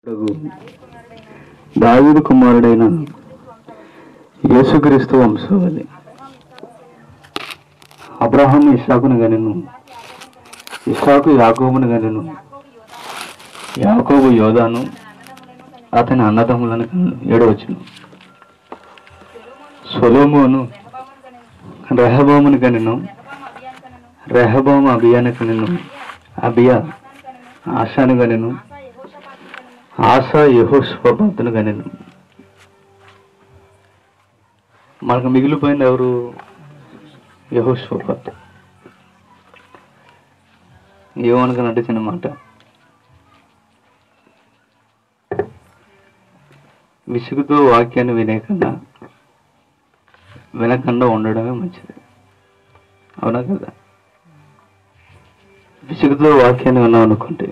రఘు దావీదు కుమారుడైన యేసుక్రీస్తు వంశవల్లి అబ్రహాం ఇషాకును గనెను ఇషాకు యాకోబును గనెను యాకోబు యోధాను అతని అన్నదమ్ములను కనెను ఏడవచ్చును సొలోమోను రెహబోమును కనెను రెహబోము అబియాను కనెను అబియా ఆశాను గనెను ఆశ యహోస్వభాతును కనెను మనకు మిగిలిపోయింది ఎవరు యహోస్వభాత్ ఏమనుకున్నట్టు చిన్న మాట విసుగుతో వాక్యాన్ని వినేకన్నా వినకుండా ఉండడమే మంచిది అవునా కదా విసుగుతో వాక్యాన్ని విన్నాం అనుకుంటే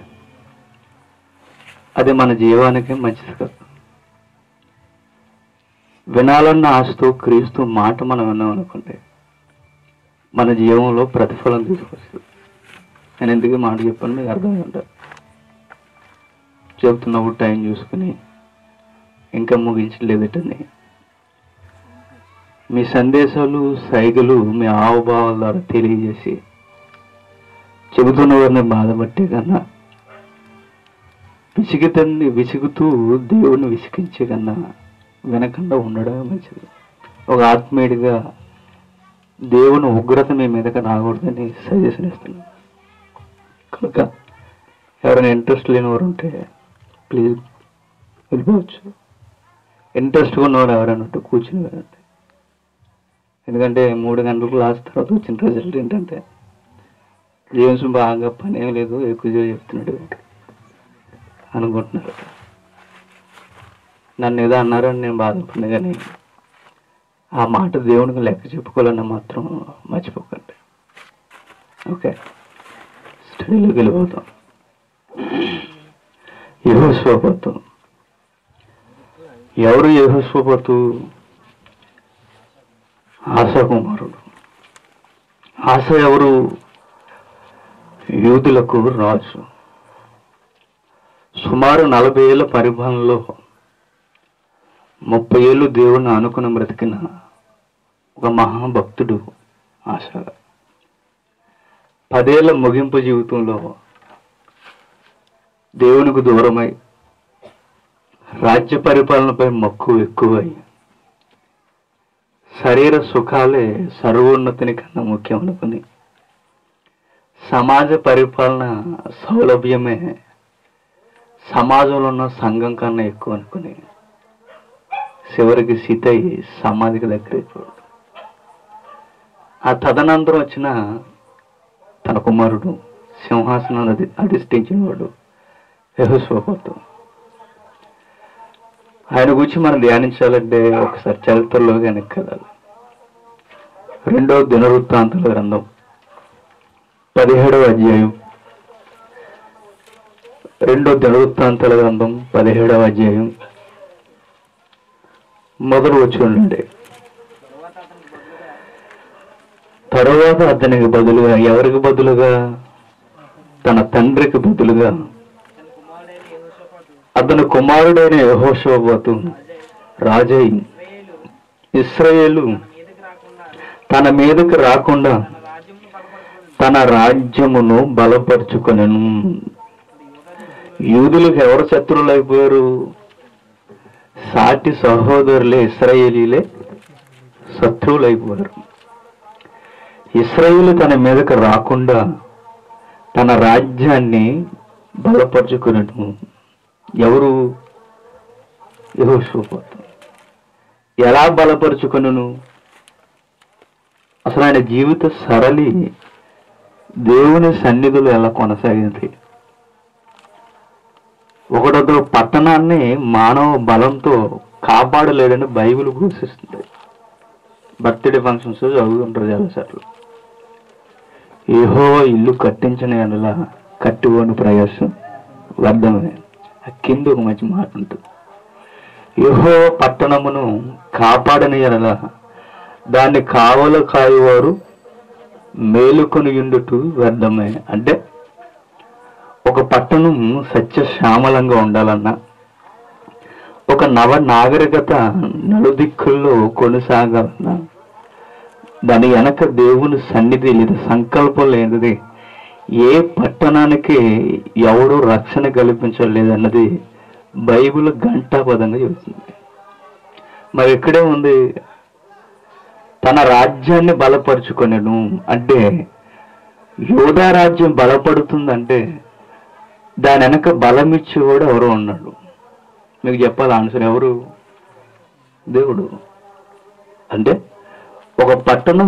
అది మన జీవానికి మంచిది కాదు వినాలన్న ఆశతో క్రీస్తు మాట మనం విన్నాం అనుకుంటే మన జీవంలో ప్రతిఫలం తీసుకొస్తుంది నేను ఎందుకు ఈ మాట చెప్పాను మీకు అర్థమై ఉంటారు చెప్తున్నప్పుడు టైం చూసుకుని ఇంకా ముగించలేదటని మీ సందేశాలు సైగలు మీ ఆవభావాల ద్వారా తెలియజేసి చెబుతున్న వారిని బాధపట్టే కన్నా విసిగితండి విసుగుతూ దేవుణ్ణి విసిగించే కన్నా వినకుండా ఉండడమే మంచిది ఒక ఆత్మీయుడిగా దేవుని ఉగ్రత మీ మీదకి రాకూడదని సజెషన్ ఇస్తున్నాను కనుక ఎవరైనా ఇంట్రెస్ట్ లేని వారు ఉంటే ప్లీజ్ వెళ్ళిపోవచ్చు ఇంట్రెస్ట్ ఉన్నవారు ఎవరైనా ఉంటే కూర్చుని వెళ్ళండి ఎందుకంటే మూడు గంటల క్లాస్ తర్వాత వచ్చిన రిజల్ట్ ఏంటంటే జేమ్స్ బాగా పని ఏం లేదు ఎక్కువ చెప్తున్నాడు అనుకుంటున్నారు నన్ను ఏదో అన్నారని నేను బాధపడిన కానీ ఆ మాట దేవునికి లెక్క చెప్పుకోవాలని మాత్రం మర్చిపోకండి ఓకే స్టడీలోకి వెళ్ళిపోతాం యహోస్వపతు ఎవరు యహోస్వపతు ఆశా కుమారుడు ఆశ ఎవరు యూదులకు రాజు సుమారు నలభై ఏళ్ళ పరిపాలనలో ముప్పై ఏళ్ళు దేవుణ్ణి అనుకుని బ్రతికిన ఒక మహాభక్తుడు ఆశ పదేళ్ల ముగింపు జీవితంలో దేవునికి దూరమై రాజ్య పరిపాలనపై మక్కువ ఎక్కువై శరీర సుఖాలే సర్వోన్నతిని కన్నా ముఖ్యం అనుకుని సమాజ పరిపాలన సౌలభ్యమే సమాజంలో ఉన్న సంఘం కన్నా ఎక్కువ అనుకుని చివరికి సీతయ్య సమాధికి దగ్గరైపోయాడు ఆ తదనంతరం వచ్చిన తన కుమారుడు సింహాసనాన్ని అధి అధిష్ఠించిన వాడు యహోస్వపతు ఆయన గురించి మనం ధ్యానించాలంటే ఒకసారి చరిత్రలో వెనక్కి కదాలి రెండో దినవృత్తాంతాల గ్రంథం పదిహేడవ అధ్యాయం రెండో దినవృత్తాంతాల గ్రంథం పదిహేడవ అధ్యాయం మొదలు వచ్చి ఉండండి తరువాత అతనికి బదులుగా ఎవరికి బదులుగా తన తండ్రికి బదులుగా అతని కుమారుడైన యహోషోబతు రాజై ఇస్రాయేలు తన మీదకి రాకుండా తన రాజ్యమును బలపరుచుకొనెను యూదులకు ఎవరు శత్రువులు అయిపోయారు సాటి సహోదరులే ఇస్రాయేలీలే శత్రువులు అయిపోయారు ఇస్రాయేలు తన మీదకి రాకుండా తన రాజ్యాన్ని బలపరుచుకునను ఎవరు యహోషోపోతు ఎలా బలపరుచుకును అసలు ఆయన జీవిత సరళి దేవుని సన్నిధులు ఎలా కొనసాగింది ఒకటొక పట్టణాన్ని మానవ బలంతో కాపాడలేడని బైబిల్ ఘోషిస్తుంది బర్త్డే ఫంక్షన్స్ చదువుతుంటారు చాలాసార్లు ఏహో ఇల్లు కట్టించిన ఎడల కట్టుకోని ప్రయాసం వ్యర్థమే ఆ కింద ఒక మంచి మాట ఉంటుంది ఏహో పట్టణమును కాపాడని ఎడల దాన్ని కావల కాయువారు మేలుకొని ఉండుట వ్యర్థమే అంటే ఒక పట్టణం సత్య శ్యామలంగా ఉండాలన్నా ఒక నవ నాగరికత నలుదిక్కుల్లో కొనసాగాలన్నా దాని వెనక దేవుని సన్నిధి లేదా సంకల్పం లేనిది ఏ పట్టణానికి ఎవడు రక్షణ కల్పించలేదన్నది బైబిల్ ఘంటాపదంగా చెబుతుంది మరి ఇక్కడే ఉంది తన రాజ్యాన్ని బలపరుచుకొనెను అంటే యోధా రాజ్యం బలపడుతుందంటే దాని వెనక బలం ఇచ్చేవాడు ఎవరో ఉన్నాడు మీకు చెప్పాలి ఆన్సర్ ఎవరు దేవుడు అంటే ఒక పట్టణం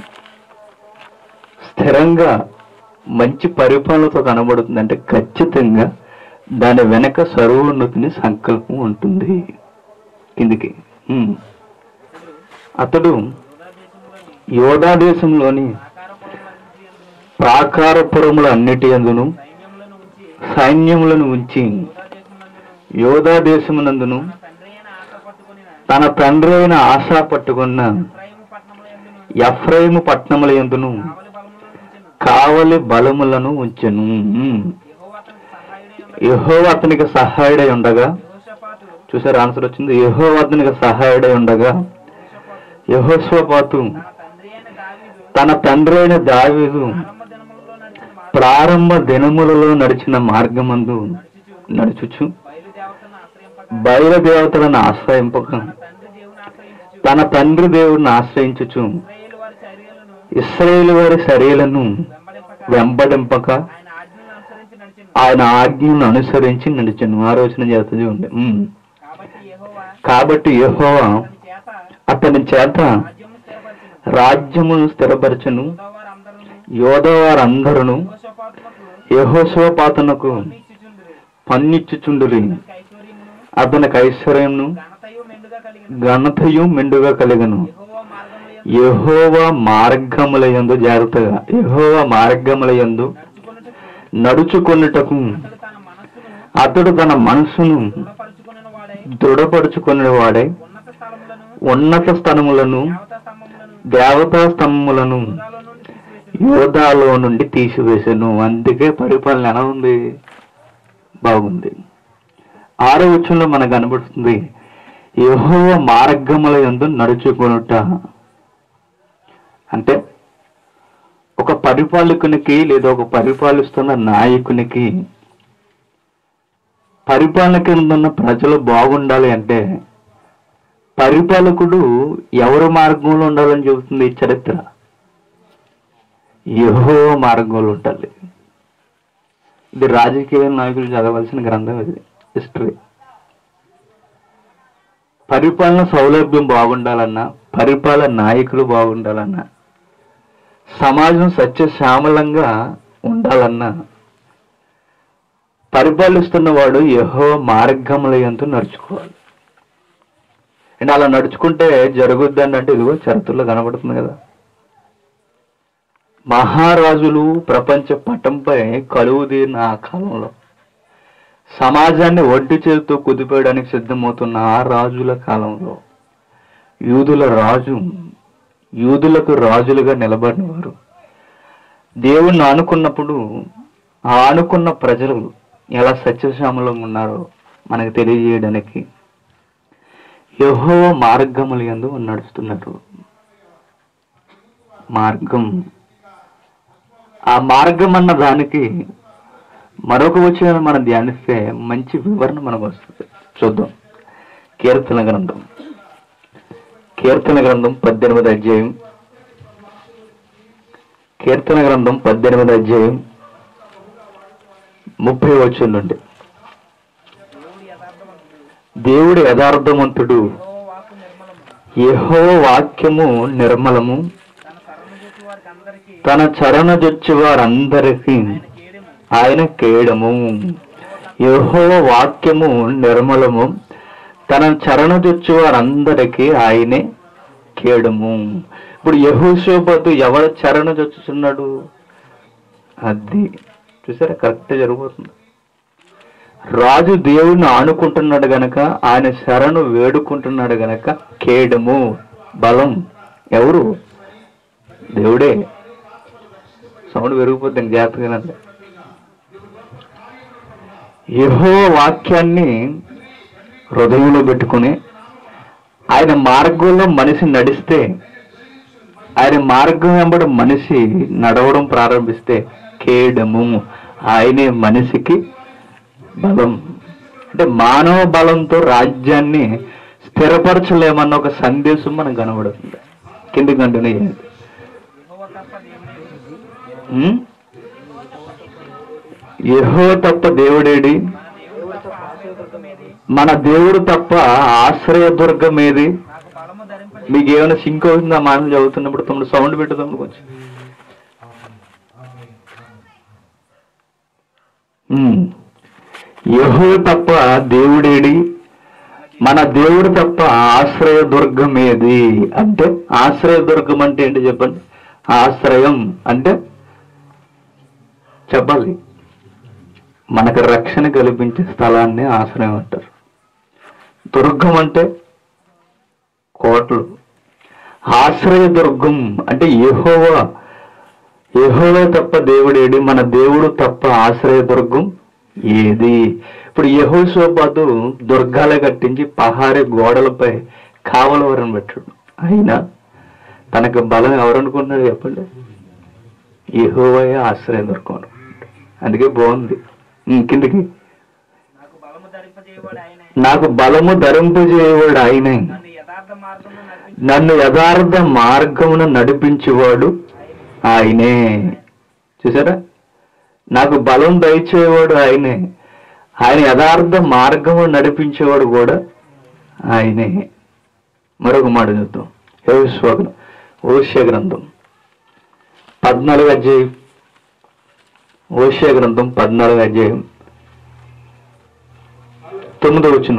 స్థిరంగా మంచి పరిపాలనతో కనబడుతుంది అంటే ఖచ్చితంగా దాని వెనక సర్వోన్నతిని సంకల్పం ఉంటుంది కిందికి ఉమ్. అతడు యోధా దేశంలోని ప్రాకారపురముల అన్నిటి అందును సైన్యములను ఉంచి యోధా దేశమునందును తన తండ్రి అయిన ఆశ పట్టుకున్న ఎఫ్రైము పట్టణముల ఎందును కావలి బలములను ఉంచెను ఉమ్. యెహోవా అతనికి సహాయుడై ఉండగా చూసారు ఆన్సర్ వచ్చింది యహో అతనికి సహాయుడై ఉండగా యహోస్వపాతు తన తండ్రి అయిన దావీదు ప్రారంభ దినములలో నడిచిన మార్గమందు నడుచుచు బయలుదేవతలను ఆశ్రయింపక తన తండ్రి దేవుడిని ఆశ్రయించుచు ఇస్రాయేల్ వారి శరీలను వెంబడింపక ఆయన ఆజ్ఞను అనుసరించి నడిచను ఆలోచన చేస్తుంది ఉండే ఉమ్. కాబట్టి యెహోవా అతని చేత రాజ్యమును స్థిరపరచను యోధవారందరూ యహోశోపాతనకు పన్నిచ్చుచుండురి అతనికి ఐశ్వర్యమును ఘనతయు మెండుగా కలిగను యహోవా మార్గముల యందు జాగ్రత్తగా యహోవా మార్గముల యందు నడుచుకొనుటకు అతడు తన మనసును దృఢపరుచుకునే వాడై ఉన్నత స్థలములను దేవతా స్తంభములను యోధాలో నుండి తీసివేశాను అందుకే పరిపాలన ఎలా ఉంది బాగుంది ఆరో వచ్చంలో మనకు కనబడుతుంది యెహోవా మార్గముల యందు నడుచుకొనుట అంటే ఒక పరిపాలకునికి లేదా ఒక పరిపాలిస్తున్న నాయకునికి పరిపాలన కింద ఉన్న ప్రజలు బాగుండాలి అంటే పరిపాలకుడు ఎవరి మార్గంలో ఉండాలని చెబుతుంది ఈ చరిత్ర యహో మార్గంలో ఉండాలి ఇది రాజకీయ నాయకులు చదవలసిన గ్రంథం ఇది హిస్టరీ పరిపాలన సౌలభ్యం బాగుండాలన్నా పరిపాలన నాయకులు బాగుండాలన్నా సమాజం సత్యశ్యామలంగా ఉండాలన్నా పరిపాలిస్తున్న వాడు యహో మార్గముల ఎంతో నడుచుకోవాలి అండ్ అలా నడుచుకుంటే జరుగుద్దని అంటే ఇదిగో చరిత్రలో కనబడుతుంది కదా మహారాజులు ప్రపంచ పటంపై కలువుదీరిన ఆ కాలంలో సమాజాన్ని ఒడ్డు చేతితో కుదిపేయడానికి సిద్ధమవుతున్న ఆ రాజుల కాలంలో యూదుల రాజు యూదులకు రాజులుగా నిలబడినవారు దేవుణ్ణి ఆనుకున్నప్పుడు ఆ ఆనుకున్న ప్రజలు ఎలా సత్యశ్యామలంగా ఉన్నారో మనకు తెలియజేయడానికి యహో మార్గములు ఎందు నడుస్తున్నారు మార్గం ఆ మార్గం అన్న దానికి మరొక వచ్చిన మనం ధ్యానిస్తే మంచి వివరణ మనకు వస్తుంది చూద్దాం కీర్తన గ్రంథం కీర్తన గ్రంథం పద్దెనిమిది అధ్యాయం కీర్తన గ్రంథం పద్దెనిమిది అధ్యాయం ముప్పై వచ్చిన నుండి దేవుడు యథార్థవంతుడు యెహో వాక్యము నిర్మలము తన చరణ జొచ్చు వారందరికీ ఆయన కేడము యెహో వాక్యము నిర్మలము తన చరణ జొచ్చు వారందరికీ ఆయనే కేడము ఇప్పుడు యహోశోపతు ఎవరు చరణ జొచ్చుచున్నాడు అది చూసారా కరెక్ట్ జరిగిపోతుంది రాజు దేవుడిని ఆనుకుంటున్నాడు గనక ఆయన శరణు వేడుకుంటున్నాడు గనక కేడము బలం ఎవరు దేవుడే సౌండ్ పెరిగిపోతే జాగ్రత్తగానండి యహో వాక్యాన్ని హృదయంలో పెట్టుకుని ఆయన మార్గంలో మనిషి నడిస్తే ఆయన మార్గం వెంబడి మనిషి నడవడం ప్రారంభిస్తే కేడము ఆయనే మనిషికి బలం అంటే మానవ బలంతో రాజ్యాన్ని స్థిరపరచలేమన్న ఒక సందేశం మనకు కనబడుతుంది కింది కంటిన్యూ చేయండి ఉమ్? యెహోవా తప్ప దేవుడేడి మన దేవుడు తప్ప ఆశ్రయదుర్గం ఏది మీకు ఏమైనా సింక్ అవుతుందా మాటలు చదువుతున్నప్పుడు తమ్ముడు సౌండ్ పెట్టు తమ్ముడు కొంచెం ఉమ్. యెహోవా తప్ప దేవుడేడి మన దేవుడు తప్ప ఆశ్రయదుర్గం ఏది అంటే ఆశ్రయదుర్గం అంటే ఏంటి చెప్పండి ఆశ్రయం అంటే చెప్పాలి మనకు రక్షణ కల్పించే స్థలాన్ని ఆశ్రయం అంటారు దుర్గం అంటే కోటలు ఆశ్రయ దుర్గం అంటే యెహోవా యెహోవా తప్ప దేవుడేడి మన దేవుడు తప్ప ఆశ్రయ దుర్గం ఏది ఇప్పుడు యహోశోబాదు దుర్గాలే కట్టించి పహారీ గోడలపై కావలవరం పెట్టాడు అయినా తనకు బలం ఎవరనుకున్నాడు చెప్పండి యెహోవాయే ఆశ్రయ దుర్గం అనుకున్నాడు అందుకే బాగుంది ఉమ్, కిందకి నాకు బలము ధరింపజేయవాడు ఆయనే నాకు బలము ధరింపజేయవాడు ఆయనే నన్ను యథార్థ మార్గంలో నడిపించి నన్ను యథార్థ మార్గమున నడిపించేవాడు ఆయనే చూసారా నాకు బలం దయచేవాడు ఆయనే ఆయన యథార్థ మార్గము నడిపించేవాడు కూడా ఆయనే మరొక మాట చూద్దాం యోగం ఓష్య గ్రంథం పద్నాలుగు అధ్యాయం ఓష్య గ్రంథం పద్నాలుగు అధ్యాయం తొమ్మిదో వచ్చును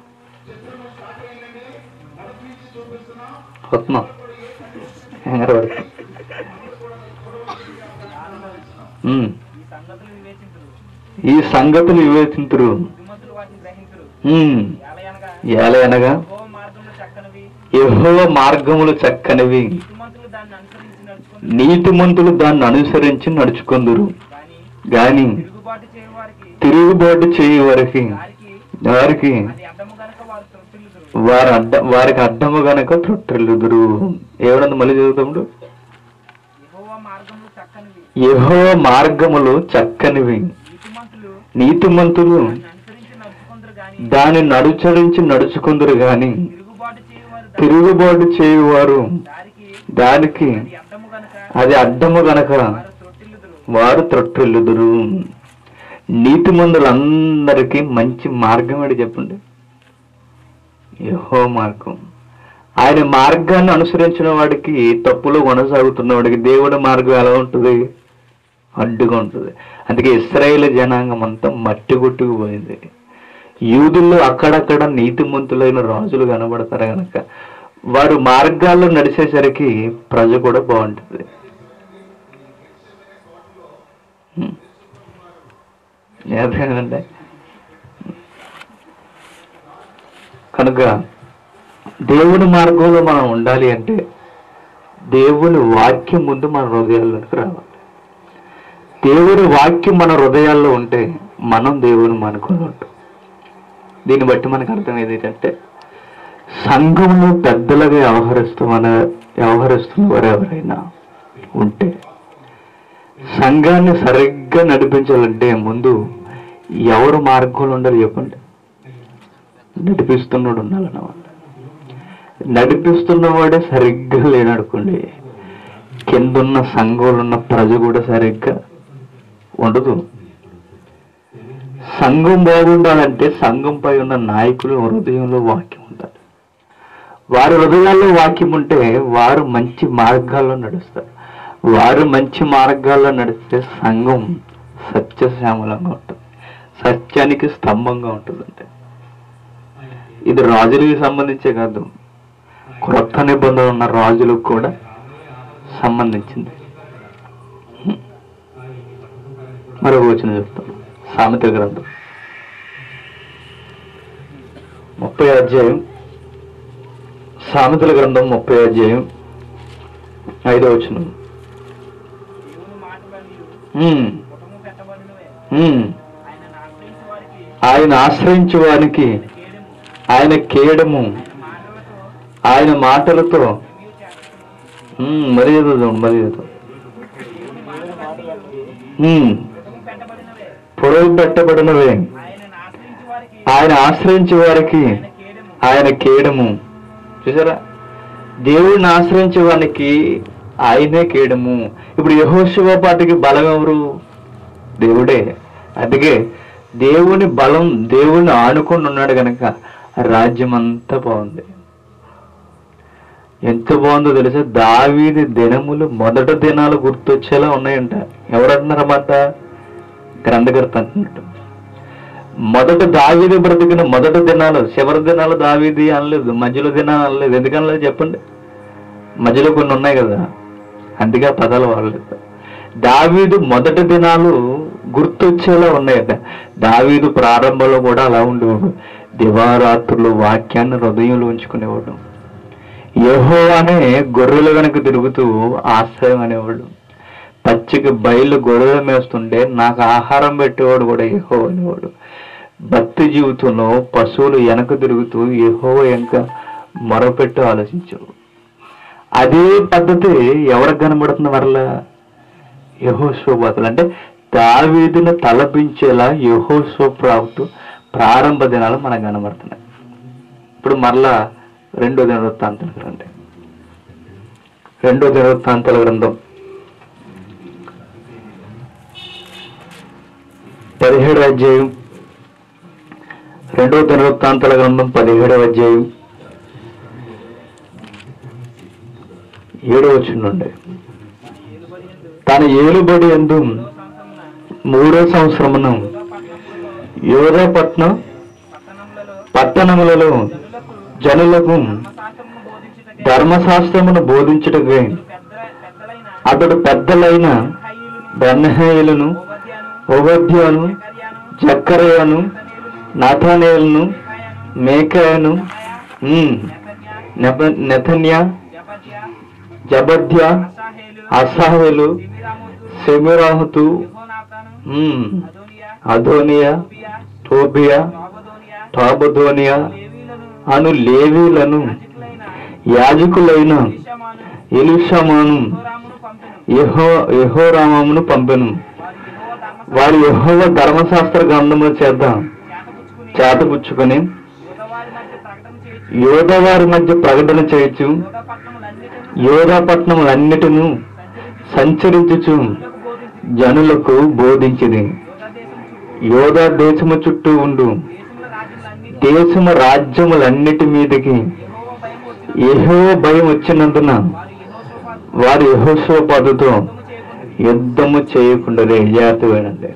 వస్తున్నాం హెంగర పడుతుంది ఉమ్. ఈ సంగతులు ఈ సంగతులు వివేచించుడు వివేచింతురు బుద్ధిమంతులు వాటిని గ్రహించుడు ఉమ్. ఏలయనగా ఏలయనగా యెహోవా మార్గంలో చక్కనివి యెహోవ మార్గములు చక్కనివి బుద్ధిమంతులు దాన్ని అనుసరించి నడుచుకుని నీతిమంతులు దాన్ని అనుసరించి నడుచుకుందురు కానీ గాని తిరుగుబాటు చేయవారికి తిరుగుబాటు చేయి వారికి వారికి వారికి అది అడ్డము గనక వారు తృప్తిల్లుదురు వారి అడ్డ వారికి అడ్డము గనక త్రొట్టెల్లుదురు ఏమన్నది మళ్ళీ చదువుతాముడు యెహోవా మార్గంలో చక్కనివి యెహోవ మార్గములు చక్కనివి నీతిమంతులు నీతిమంతులు దాన్ని అనుసరించి నడుచుకుందరు గాని దాన్ని నడుచరించి నడుచుకుందరు గాని తిరుగుబాటు చేయవారు తిరుగుబాటు చేయువారు దారికి దానికి అది అడ్డము గనక అది అడ్డము గనక వారు తృప్తిల్లుదురు వారు త్రొట్టెల్లుదురు నీతిమంతులందరికీ మంచి మార్గం ఏంటి చెప్పండి యహో మార్గం ఆయన మార్గాన్ని అనుసరించిన వాడికి తప్పులు కొనసాగుతున్న వాడికి దేవుడి మార్గం ఎలా ఉంటుంది అడ్డుగా ఉంటుంది అందుకే ఇస్రాయేల్ జనాంగం అంతా మట్టి కొట్టుకుపోయింది యూదుల్లో అక్కడక్కడ నీతిమంతులైన రాజులు కనబడతారు కనుక వారు మార్గాల్లో నడిచేసరికి ప్రజ కూడా బాగుంటుంది హ్మ్. ఏదండి కనుక దేవుని మార్గంలో మనం ఉండాలి అంటే దేవుని వాక్యం ముందు మన హృదయాల్లోకి రావాలి దేవుని వాక్యం మన హృదయాల్లో ఉంటే మనం దేవుని మనకొని ఉంటాం దీన్ని బట్టి మనకు అర్థమయ్యేది ఏంటంటే సంఘంలో పెద్దలుగా వ్యవహరిస్తూ మన వ్యవహరిస్తున్న వారు ఎవరైనా ఉంటే సంఘాన్ని సరిగ్గా నడిపించాలంటే ముందు ఎవరు మార్గంలో ఉండాలి చెప్పండి నడిపిస్తున్నాడు ఉండాలన్నమాట నడిపిస్తున్నవాడే సరిగ్గా లేననుకోండి కిందున్న సంఘంలో ఉన్న ప్రజ కూడా సరిగ్గా ఉండదు సంఘం బాగుండాలంటే సంఘంపై ఉన్న నాయకులు హృదయంలో వాక్యం ఉండాలి వారి హృదయాల్లో వాక్యం ఉంటే వారు మంచి మార్గాల్లో నడుస్తారు వారు మంచి మార్గాల్లో నడిస్తే సంఘం సత్యశ్యామలంగా ఉంటుంది సత్యానికి స్తంభంగా ఉంటుందంటే ఇది రాజులకి సంబంధించే కాదు క్రొత్త నిబంధన ఉన్న రాజులకు కూడా సంబంధించింది మరొక వచ్చిన చెప్తాం సామెత గ్రంథం ముప్పై అధ్యాయం సామెతల గ్రంథం ముప్పై అధ్యాయం ఐదో వచనం దేవుని మాటలు ఉమ్, కుటుంబం పెట్టబడినవే ఉమ్. ఆయన ఆశ్రయించే వారికి ఆయన ఆశ్రయించు వానికి కేడము ఆయన కేడము ఆయన మాటలతో ఉమ్, మరి ఏదో చూడండి, మరి ఏదో ఉమ్, పెట్టబడినవే పొడవు పెట్టబడినవే ఆయనను ఆశ్రయించి వారికి ఆయన ఆశ్రయించే వారికి ఆయన కేడము ఆయన కేడము చూసారా దేవుడిని ఆశ్రయించే వానికి ఆయనే కేడము ఇప్పుడు యహోశివ పాటికి బలం ఎవరు దేవుడే అందుకే దేవుని బలం దేవుని ఆనుకొని ఉన్నాడు కనుక రాజ్యం అంతా బాగుంది ఎంత బాగుందో తెలుసా దావీది దినములు మొదట దినాలు గుర్తొచ్చేలా ఉన్నాయంట ఎవరంటున్నారన్నమాట గ్రంథకర్త అంటున్నట్టు మొదట దావీది బ్రతికిన మొదటి దినాలు చివరి దినాలు దావీది అనలేదు మధ్యలో దినాలు అనలేదు ఎందుకనలేదు చెప్పండి మధ్యలో కొన్ని ఉన్నాయి కదా అందుకే ఆ పదాలు వాడలేదు దావీదు మొదటి దినాలు గుర్తొచ్చేలా ఉన్నాయట దావీదు ప్రారంభంలో కూడా అలా ఉండేవాడు దివారాత్రులు వాక్యాన్ని హృదయంలో ఉంచుకునేవాడు యహో అనే గొర్రెల వెనక తిరుగుతూ ఆశ్రయం అనేవాడు పచ్చికి బయలు గొర్రెలు మేస్తుంటే నాకు ఆహారం పెట్టేవాడు కూడా యహో అనేవాడు భక్తి జీవితంలో పశువులు వెనక తిరుగుతూ యహో వెనక మొరపెట్టు ఆలోచించావు అదే పద్ధతి ఎవరికి కనబడుతుంది మరలా యహోశోబాతులు అంటే దావీదును తలపించేలా యహోశో ప్రాప్తు ప్రారంభ దినాలు మనకు కనబడుతున్నాయి ఇప్పుడు మరలా రెండో దినవృత్తాంతాల గ్రంథం రెండో దినవృత్తాంతాల గ్రంథం పదిహేడు అధ్యాయం రెండో దినవృత్తాంతాల గ్రంథం పదిహేడవ అధ్యాయం ఏడో వచ్చిండండి తన ఏలుబడి ఎందు మూడో సంవత్సరమును యోధపట్నం పట్టణములలో పట్టణములలో జనులకు జనులకు ధర్మశాస్త్రమును బోధించుటకు ధర్మశాస్త్రమును బోధించుటకై పెద్ద పెద్దలైన అతడు పెద్దలైన హయ్యులను బెన్నహేయులను ఓబద్యాను ఓబద్యాను కర్యాను జక్కరయ్యను నాథానేయులను కాయను మేకయను ఉమ్, నెప- నెథన్య జపత్య జబద్య అసాహేలు అసాహేలు సిమిరామోతు సెమిరాహుతు యుహోనాతాను ఉమ్, అదోనియా అదోనియా టోబియా టోబియా తాబదోనియా తాబదోనియా లేవీలను అను లేవీలను యాజకులైన యాజకులైన ఎలీషామాను ఎలిషమాను యోరామును పంపెను యహో యహోరామమును పంపెను వారు యెహోవా ధర్మ వారి యహోవ ధర్మశాస్త్ర గ్రంథముల చేత చేతపుచ్చుకుని చేతపుచ్చుకొని యూదవారి మధ్య ప్రకటన చేయొచ్చు యోధవారి మధ్య ప్రకటన చేయొచ్చు యూద పట్టణములన్నిటిని యోధాపట్నములన్నిటిను సంచరించుచు బోధించి జనులకు బోధించింది యూద దేశం చుట్టూ యోధా దేశము చుట్టూ ఉండు దేశముల రాజ్యములన్నిటి దేశము రాజ్యములన్నిటి మీదకి యెహోవా భయం వచ్చిన యెహోవా భయం వచ్చినందున వారు యెహోషోపాతు వారి యహోశోపాదుతో యుద్ధము చేయకుండా యుద్ధము చేయకుండా జాగ్రత్త వేయండి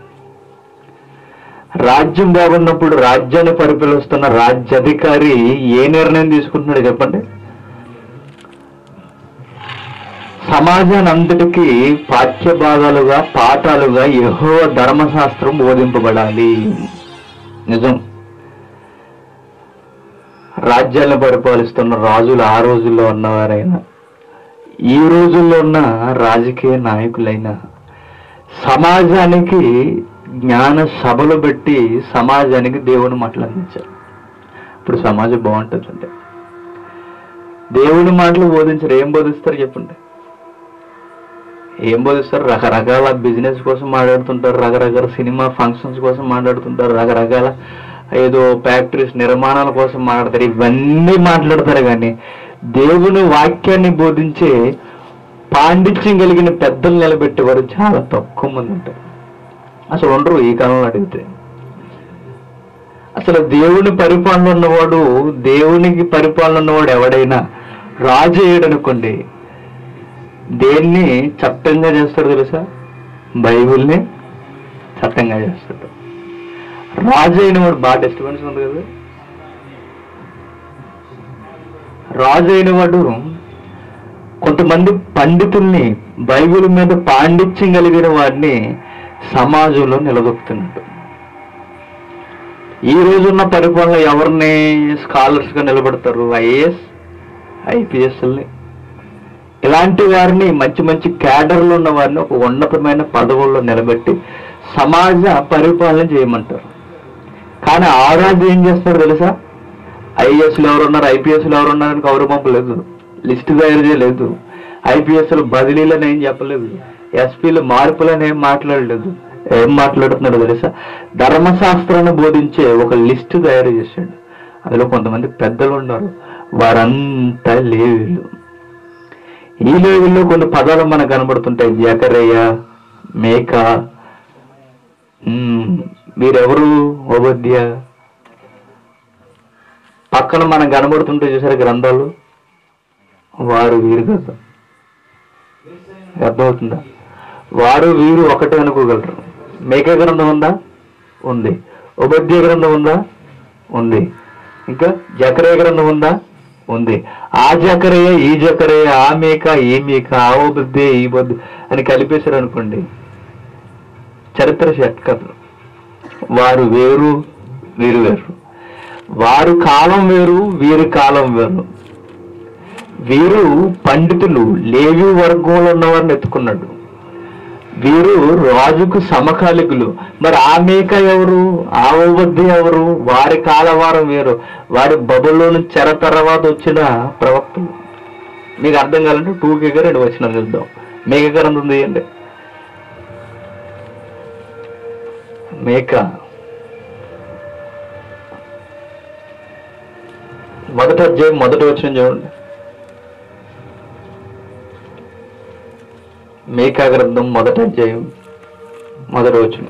రాజ్యం బాగున్నప్పుడు రాజ్యాన్ని పరిపాలిస్తున్న రాజ్యాధికారి ఏ నిర్ణయం తీసుకుంటున్నాడు చెప్పండి సమాజాన్ని అంతటికీ పాఠ్య భాగాలుగా పాఠాలుగా యహో ధర్మశాస్త్రం బోధింపబడాలి నిజం రాజ్యాలను పరిపాలిస్తున్న రాజులు ఆ రోజుల్లో ఉన్నవారైనా ఈ రోజుల్లో ఉన్న రాజకీయ నాయకులైనా సమాజానికి జ్ఞాన సభలు పెట్టి సమాజానికి దేవుని మాటలు అందించారు ఇప్పుడు సమాజం బాగుంటుందంటే దేవుని మాటలు బోధించరు ఏం బోధిస్తారు చెప్పండి ఏం బోధిస్తారు రకరకాల బిజినెస్ కోసం మాట్లాడుతుంటారు రకరకాల సినిమా ఫంక్షన్స్ కోసం మాట్లాడుతుంటారు రకరకాల ఏదో ఫ్యాక్టరీస్ నిర్మాణాల కోసం మాట్లాడతారు ఇవన్నీ మాట్లాడతారు కానీ దేవుని వాక్యాన్ని బోధించే పాండిత్యం కలిగిన పెద్దలు నిలబెట్టేవారు చాలా తక్కువ మంది ఉంటారు అసలు ఉండరు ఈ కాలంలో అడిగితే అసలు దేవుని పరిపాలన ఉన్నవాడు దేవునికి పరిపాలన ఉన్నవాడు ఎవడైనా రాజు అయ్యాడనుకోండి దేన్ని చట్టంగా చేస్తాడు తెలుసా బైబిల్ని చట్టంగా చేస్తాడు రాజు అయిన వాడు బాగా డిస్టర్బెన్స్ ఉంది కదా రాజు అయిన వాడు కొంతమంది పండితుల్ని బైబిల్ మీద పాండిత్యం కలిగిన వాడిని సమాజంలో నిలదొక్కుతున్నాడు ఈ రోజున్న పరిపాలన ఎవరిని స్కాలర్స్ గా నిలబెడతారు ఐఏఎస్ ఐపీఎస్ఎల్ని ఇలాంటి వారిని మంచి మంచి క్యాడర్లు ఉన్న వారిని ఒక ఉన్నతమైన పదవుల్లో నిలబెట్టి సమాజ పరిపాలన చేయమంటారు కానీ ఆ రాజు ఏం చేస్తాడు తెలుసా ఐఏఎస్లు ఎవరున్నారు ఐపీఎస్లు ఎవరున్నారని కౌరు పంపలేదు లిస్ట్ తయారు చేయలేదు ఐపీఎస్లు బదిలీలని ఏం చెప్పలేదు ఎస్పీలు మార్పులని ఏం మాట్లాడలేదు ఏం మాట్లాడుతున్నాడు తెలుసా ధర్మశాస్త్రాన్ని బోధించే ఒక లిస్ట్ తయారు చేశాడు అందులో కొంతమంది పెద్దలు ఉన్నారు వారంతా లేవీలు ఈ లేవీల్లో కొన్ని పదాలు మనకు కనబడుతుంటాయి జకరయ్య మేక ఉమ్, వీరెవరు ఓబద్య పక్కన మనం కనబడుతుంటే చూసారు గ్రంథాలు వారు వీరు కదా అర్థమవుతుందా వారు వీరు ఒకటే అనుకోగలరు మేక గ్రంథం ఉందా ఉంది ఉపద్య గ్రంథం ఉందా ఉంది ఇంకా జకరయ గ్రంథం ఉందా ఉంది ఆ జకరయ్య ఈ జకరయ్య ఆ మేక ఈ మేక ఆ ఉపద్య ఈ బొద్దు అని కలిపేశారు అనుకోండి చరిత్ర షట్ కథ వారు వేరు వీరు వేరు వారు కాలం వేరు వీరి కాలం వేరు వీరు పండితులు లేవి వర్గంలో ఉన్నవారిని ఎత్తుకున్నాడు వీరు రాజుకు సమకాలికులు మరి ఆ మేక ఎవరు ఆ ఉపద్య ఎవరు వారి కాలవారం వేరు వారి బబుల్లోని చెర తర్వాత వచ్చిన ప్రవక్తలు మీకు అర్థం కావాలంటే టూ కేగా రెండు వచ్చిన చూద్దాం మేక గ్రంథం తీయండి మేక మొదటి అధ్యాయం మొదటి వచ్చిన చూడండి మేకా గ్రంథం మొదటి అధ్యాయం మొదటి వచ్చిన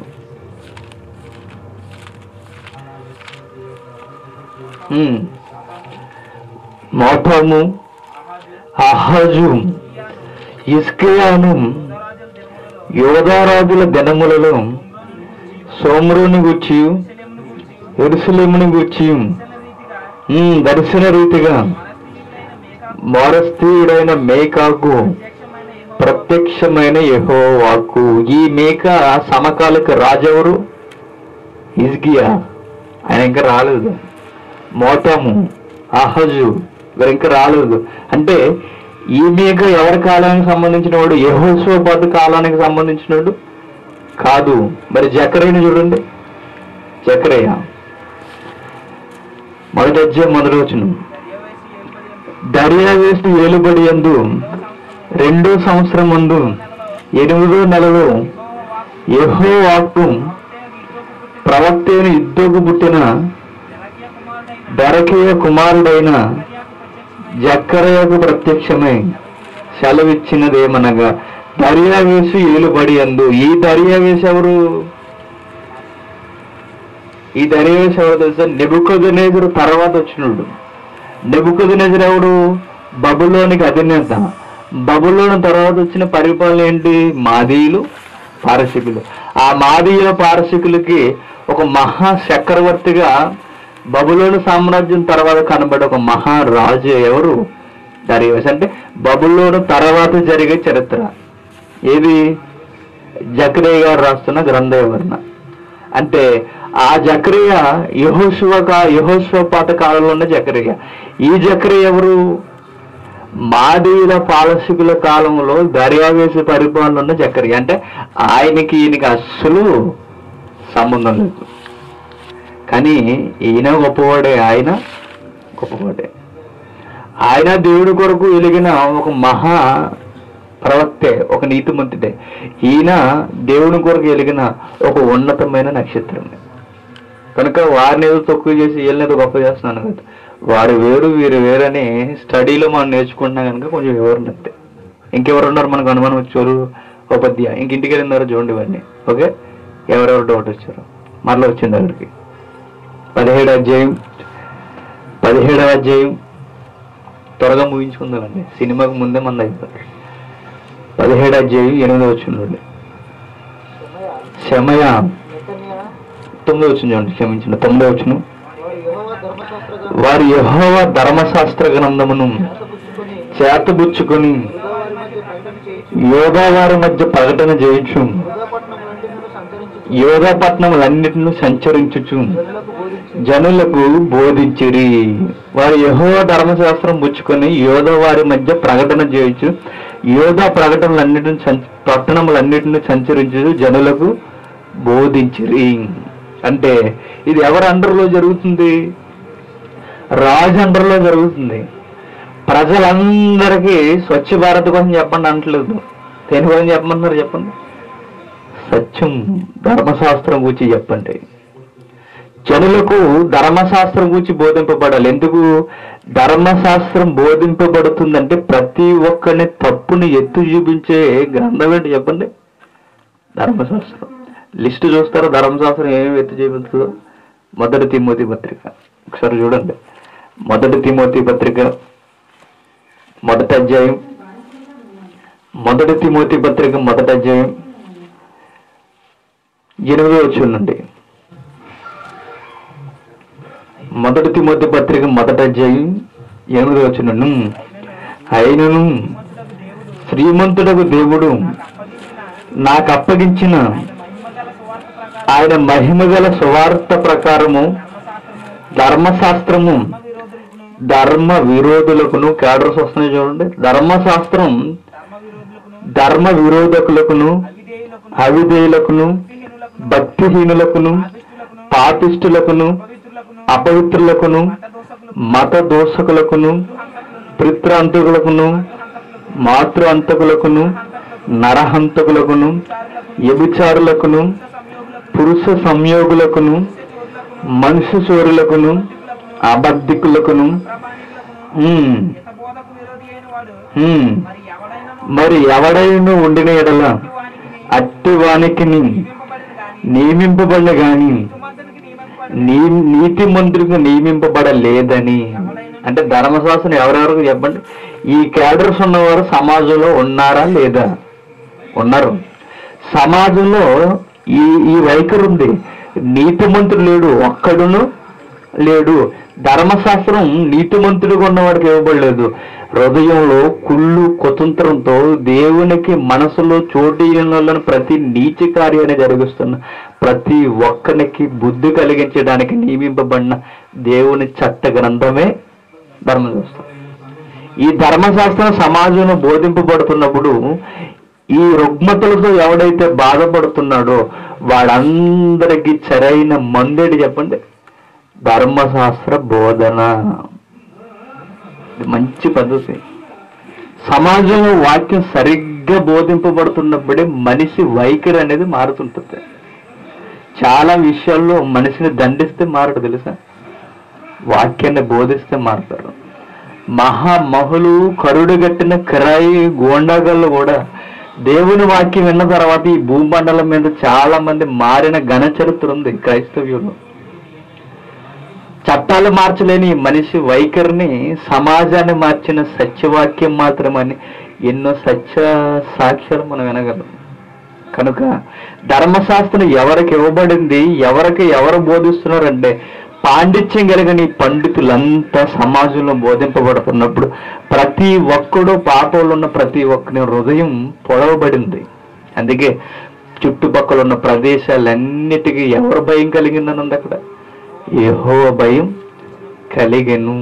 మోటాము అహజు ఇస్కియాను యోధారాజుల దినములలో సోమరుని గుచ్చి ఎరుసలేముని గుచ్చి ఉమ్, దర్శన రీతిగా మారస్తీయుడైన మేకాకు ప్రత్యక్షమైన యెహోవాకు ఈ మేక సమకాలిక రాజెవరు హిజ్కియా ఆయన ఇంకా రాలేదు మోటము అహజు వీరు ఇంకా రాలేదు అంటే ఈ మేక ఎవరి కాలానికి సంబంధించిన వాడు యహోస్వపాత కాలానికి సంబంధించినవాడు కాదు మరి జకరయ్యని చూడండి జకరయ్య మొదటి అధ్యాయం మొదటి వచ్చిన దర్యావేసి ఏలుబడి ఎందు రెండో సంవత్సరం ముందు ఎనిమిదో నెలలో యెహో వాక్కు ప్రవక్త అయిన ఇద్దోకు పుట్టిన బరకీయ కుమారుడైన జక్కరయ్యకు ప్రత్యక్షమై సెలవిచ్చినదేమనగా దర్యావేసి ఏలుబడి అందు ఈ దర్యావేసి ఎవరు ఈ దర్యావేసి ఎవరు తెలుసా నెబుకొదనేజరు తర్వాత వచ్చినోడు నెబుకొదనేజరు ఎవడు బబులోనికి అధినేత బబులోని తర్వాత వచ్చిన పరిపాలన ఏంటి మాదీయులు పారసికులు ఆ మాదీయుల పారసికులకి ఒక మహా చక్రవర్తిగా బబులోని సామ్రాజ్యం తర్వాత కనబడే ఒక మహారాజు ఎవరు దర్యావేసి అంటే బబులోను తర్వాత జరిగే చరిత్ర ఏది జక్రియ గారు రాస్తున్న గ్రంథ వివరణ అంటే ఆ జక్రియ యహోశివ కా యహోశివ పాత కాలంలో ఉన్న జక్రియ ఈ జక్రియ ఎవరు మాదీయుల పాలసికుల కాలంలో దర్యావేసి పరిపాలన ఉన్న జక్రియ అంటే ఆయనకి ఈయనకి అస్సలు సంబంధం లేదు కానీ ఈయన గొప్పవాడే ఆయన గొప్పవాడే ఆయన దేవుడి కొరకు వెలిగిన ఒక మహా ప్రవక్తే ఒక నీతిమంతుడే ఈయన దేవుని కొరకు వెలిగిన ఒక ఉన్నతమైన నక్షత్రం కనుక వారిని ఏదో తక్కువ చేసి వీళ్ళని ఏదో గొప్ప చేస్తున్నాను కదా వారు వేరు వీరు వేరని స్టడీలో మనం నేర్చుకుంటున్నాం కనుక కొంచెం వివరణ అంతే ఇంకెవరు ఉన్నారు మనకు అనుమానం వచ్చారు ఉపాధ్యాయ ఇంక ఇంటికి వెళ్ళినారు చూడండి ఇవన్నీ ఓకే ఎవరెవరు డౌట్ వచ్చారు మరలా వచ్చింది అక్కడికి పదిహేడు అధ్యాయం పదిహేడవ అధ్యాయం త్వరగా ముగించుకుందామండి సినిమాకు ముందే మంది అయిపోతారు పదిహేడు అధ్యాయం ఎనిమిది వచ్చిందండి శమయ తొమ్మిది వచ్చింది చూడండి క్షమించండి తొమ్మిది వచ్చిన వారి యహోవ ధర్మశాస్త్ర గ్రంథమును చేతబుచ్చుకొని యోగా వారి మధ్య ప్రకటన చేయొచ్చు యోగా పట్టణములన్నిటిని సంచరించుచు జనులకు బోధించిరి వారి యహోవ ధర్మశాస్త్రం పుచ్చుకొని యోధ వారి మధ్య ప్రకటన చేయొచ్చు యోధా ప్రకటనలన్నిటిని సంచ- పట్టణములన్నిటిని సంచరించు జనులకు బోధించిరి అంటే ఇది ఎవరి అండర్లో జరుగుతుంది రాజు అండర్లో జరుగుతుంది ప్రజలందరికీ స్వచ్ఛ భారత్ కోసం చెప్పండి అనట్లేదు దేని కోసం చెప్పమంటున్నారు చెప్పండి సత్యం ధర్మశాస్త్రం గురించి చెప్పండి జనులకు ధర్మశాస్త్రం గురించి బోధింపబడాలి ఎందుకు ధర్మశాస్త్రం బోధింపబడుతుందంటే ప్రతి ఒక్కరిని తప్పుని ఎత్తు చూపించే గ్రంథం ఏంటి చెప్పండి ధర్మశాస్త్రం లిస్టు చూస్తారా ధర్మశాస్త్రం ఏమేమి ఎత్తు చూపిస్తుందో మొదటి తిమోతి పత్రిక ఒకసారి చూడండి మొదటి తిమోతి పత్రిక మొదటి అధ్యాయం మొదటి తిమోతి పత్రిక మొదటి అధ్యాయం ఎనిమిదో వచ్చి మొదటి తిమోతి పత్రిక మొదటి అధ్యాయం ఎనిమిదో వచ్చిన అయినను శ్రీమంతుడకు దేవుడు నాకు అప్పగించిన ఆయన మహిమగల సువార్త ప్రకారము ధర్మశాస్త్రము ధర్మ విరోధులకును క్యాడర్స్ వస్తున్నాయి చూడండి ధర్మశాస్త్రం ధర్మ విరోధకులకును అవిధేయులకును భక్తిహీనులకును పాపిష్టులకును అపవిత్రులకును మత దోషకులకును పిత్రాంతకులకును మాతృ అంతకులకును నరహంతకులకును వ్యభిచారులకును పురుష సంయోగులకును మనుష్య చోరులకును అబద్ధికులకును ఉమ్, బోధకు విరోధి అయిన వాడు ఉమ్, మరి ఎవడైనా మరి ఎవడైనా ఉండిన ఎడల అట్టి వానికి నియమింపబడిన గాని సుమంతునికి నియమింపబడి నీ నీతి మంత్రికి నియమింపబడలేదని అంటే ధర్మశాస్త్రం ఎవరెవరికి చెప్పండి ఈ క్యాడర్స్ ఉన్నవారు సమాజంలో ఉన్నారా లేదా ఉన్నారు సమాజంలో ఈ ఈ వైఖరి ఉంది నీతిమంతుడు లేడు ఒక్కడును లేడు ధర్మశాస్త్రం నీతిమంతుడిగా ఉన్నవాడికి ఇవ్వబడలేదు హృదయంలో కుళ్ళు కుతంత్రంతో దేవునికి మనసులో చోటు ఇయ్యని ప్రతి నీచ కార్యాన్ని జరిగిస్తున్న ప్రతి ఒక్కరికి బుద్ధి కలిగించడానికి నియమింపబడిన దేవుని చట్ట గ్రంథమే ధర్మశాస్త్రం ఈ ధర్మశాస్త్రం సమాజంలో బోధింపబడుతున్నప్పుడు ఈ రుగ్మతలతో ఎవడైతే బాధపడుతున్నాడో వాడందరికీ సరైన మందేడి చెప్పండి ధర్మశాస్త్ర బోధన ఇది మంచి పద్ధతి సమాజంలో వాక్యం సరిగ్గా బోధింపబడుతున్నప్పుడే మనిషి వైఖరి అనేది మారుతుంటుంది చాలా విషయాల్లో మనిషిని దండిస్తే మారడు తెలుసా వాక్యాన్ని బోధిస్తే మారుతారు మహామహులు కరుడుగట్టిన కిరాయి గోండాగళ్ళు కూడా దేవుని వాక్యం విన్న తర్వాత ఈ భూమండలం మీద చాలా మంది మారిన ఘన చరిత్ర ఉంది క్రైస్తవ్యంలో చట్టాలు మార్చలేని ఈ మనిషి వైఖరిని సమాజాన్ని మార్చిన సత్యవాక్యం మాత్రమని ఎన్నో సత్య సాక్ష్యాలు మనం వినగలం కనుక ధర్మశాస్త్రం ఎవరికి ఇవ్వబడింది ఎవరికి ఎవరు బోధిస్తున్నారంటే పాండిత్యం కలిగిన ఈ పండితులంతా సమాజంలో బోధింపబడుతున్నప్పుడు ప్రతి ఒక్కడు పాపంలో ఉన్న ప్రతి ఒక్కరి హృదయం పొడవబడింది అందుకే చుట్టుపక్కల ఉన్న ప్రదేశాలన్నిటికీ ఎవరు భయం కలిగిందని ఉంది అక్కడ యెహోవ భయం కలిగెను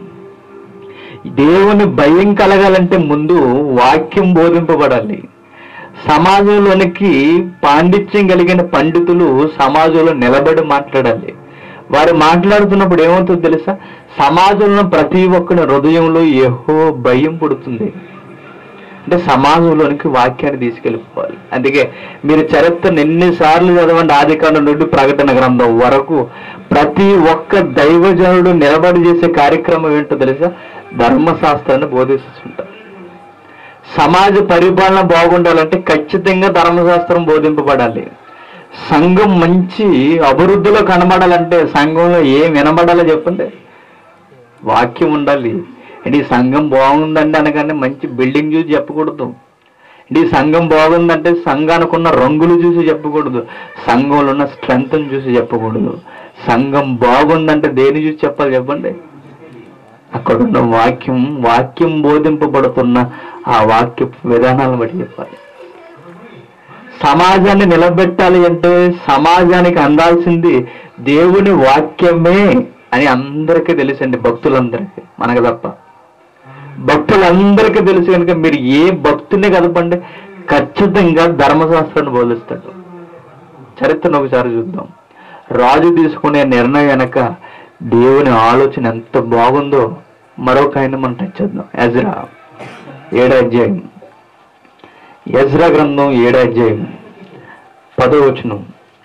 దేవుని భయం కలగాలంటే ముందు వాక్యం బోధింపబడాలి సమాజంలోనికి పాండిత్యం కలిగిన పండితులు సమాజంలో నిలబడి మాట్లాడాలి వారు మాట్లాడుతున్నప్పుడు ఏమవుతుందో తెలుసా సమాజంలో ప్రతి ఒక్కరి హృదయంలో ఏహో భయం పుడుతుంది అంటే సమాజంలోనికి వాక్యాన్ని తీసుకెళ్ళిపోవాలి అందుకే మీరు చరిత్రను ఎన్నిసార్లు చదవండి ఆది కాండం నుండి ప్రకటన గ్రంథం వరకు ప్రతి ఒక్క దైవజనుడు నిలబడి చేసే కార్యక్రమం ఏంటో తెలుసా ధర్మశాస్త్రాన్ని బోధిస్తుంటారు సమాజ పరిపాలన బాగుండాలంటే ఖచ్చితంగా ధర్మశాస్త్రం బోధింపబడాలి సంఘం మంచి అభివృద్ధిలో కనబడాలంటే సంఘంలో ఏం వినబడాలో చెప్పండి వాక్యం ఉండాలి అంటే ఈ సంఘం బాగుందండి అనగానే మంచి బిల్డింగ్ చూసి చెప్పకూడదు అంటే ఈ సంఘం బాగుందంటే సంఘానికి ఉన్న రంగులు చూసి చెప్పకూడదు సంఘంలో ఉన్న స్ట్రెంగ్త్ చూసి చెప్పకూడదు సంఘం బాగుందంటే దేని చూసి చెప్పాలి చెప్పండి అక్కడ ఉన్న వాక్యం వాక్యం బోధింపబడుతున్న ఆ వాక్య విధానాలను బట్టి చెప్పాలి సమాజాన్ని నిలబెట్టాలి అంటే సమాజానికి అందాల్సింది దేవుని వాక్యమే అని అందరికీ తెలుసండి భక్తులందరికీ మనకు తప్ప భక్తులందరికీ తెలుసు కనుక మీరు ఏ భక్తుని కదపండి ఖచ్చితంగా ధర్మశాస్త్రాన్ని బోధిస్తాడు చరిత్రను ఒకసారి చూద్దాం రాజు తీసుకునే నిర్ణయం వెనక దేవుని ఆలోచన ఎంత బాగుందో మరొక ఆయన మనం టచ్ చేద్దాం ఎజ్రా ఏడో అధ్యాయం ఎజ్రా గ్రంథం ఏడో అధ్యాయం పదో వచనం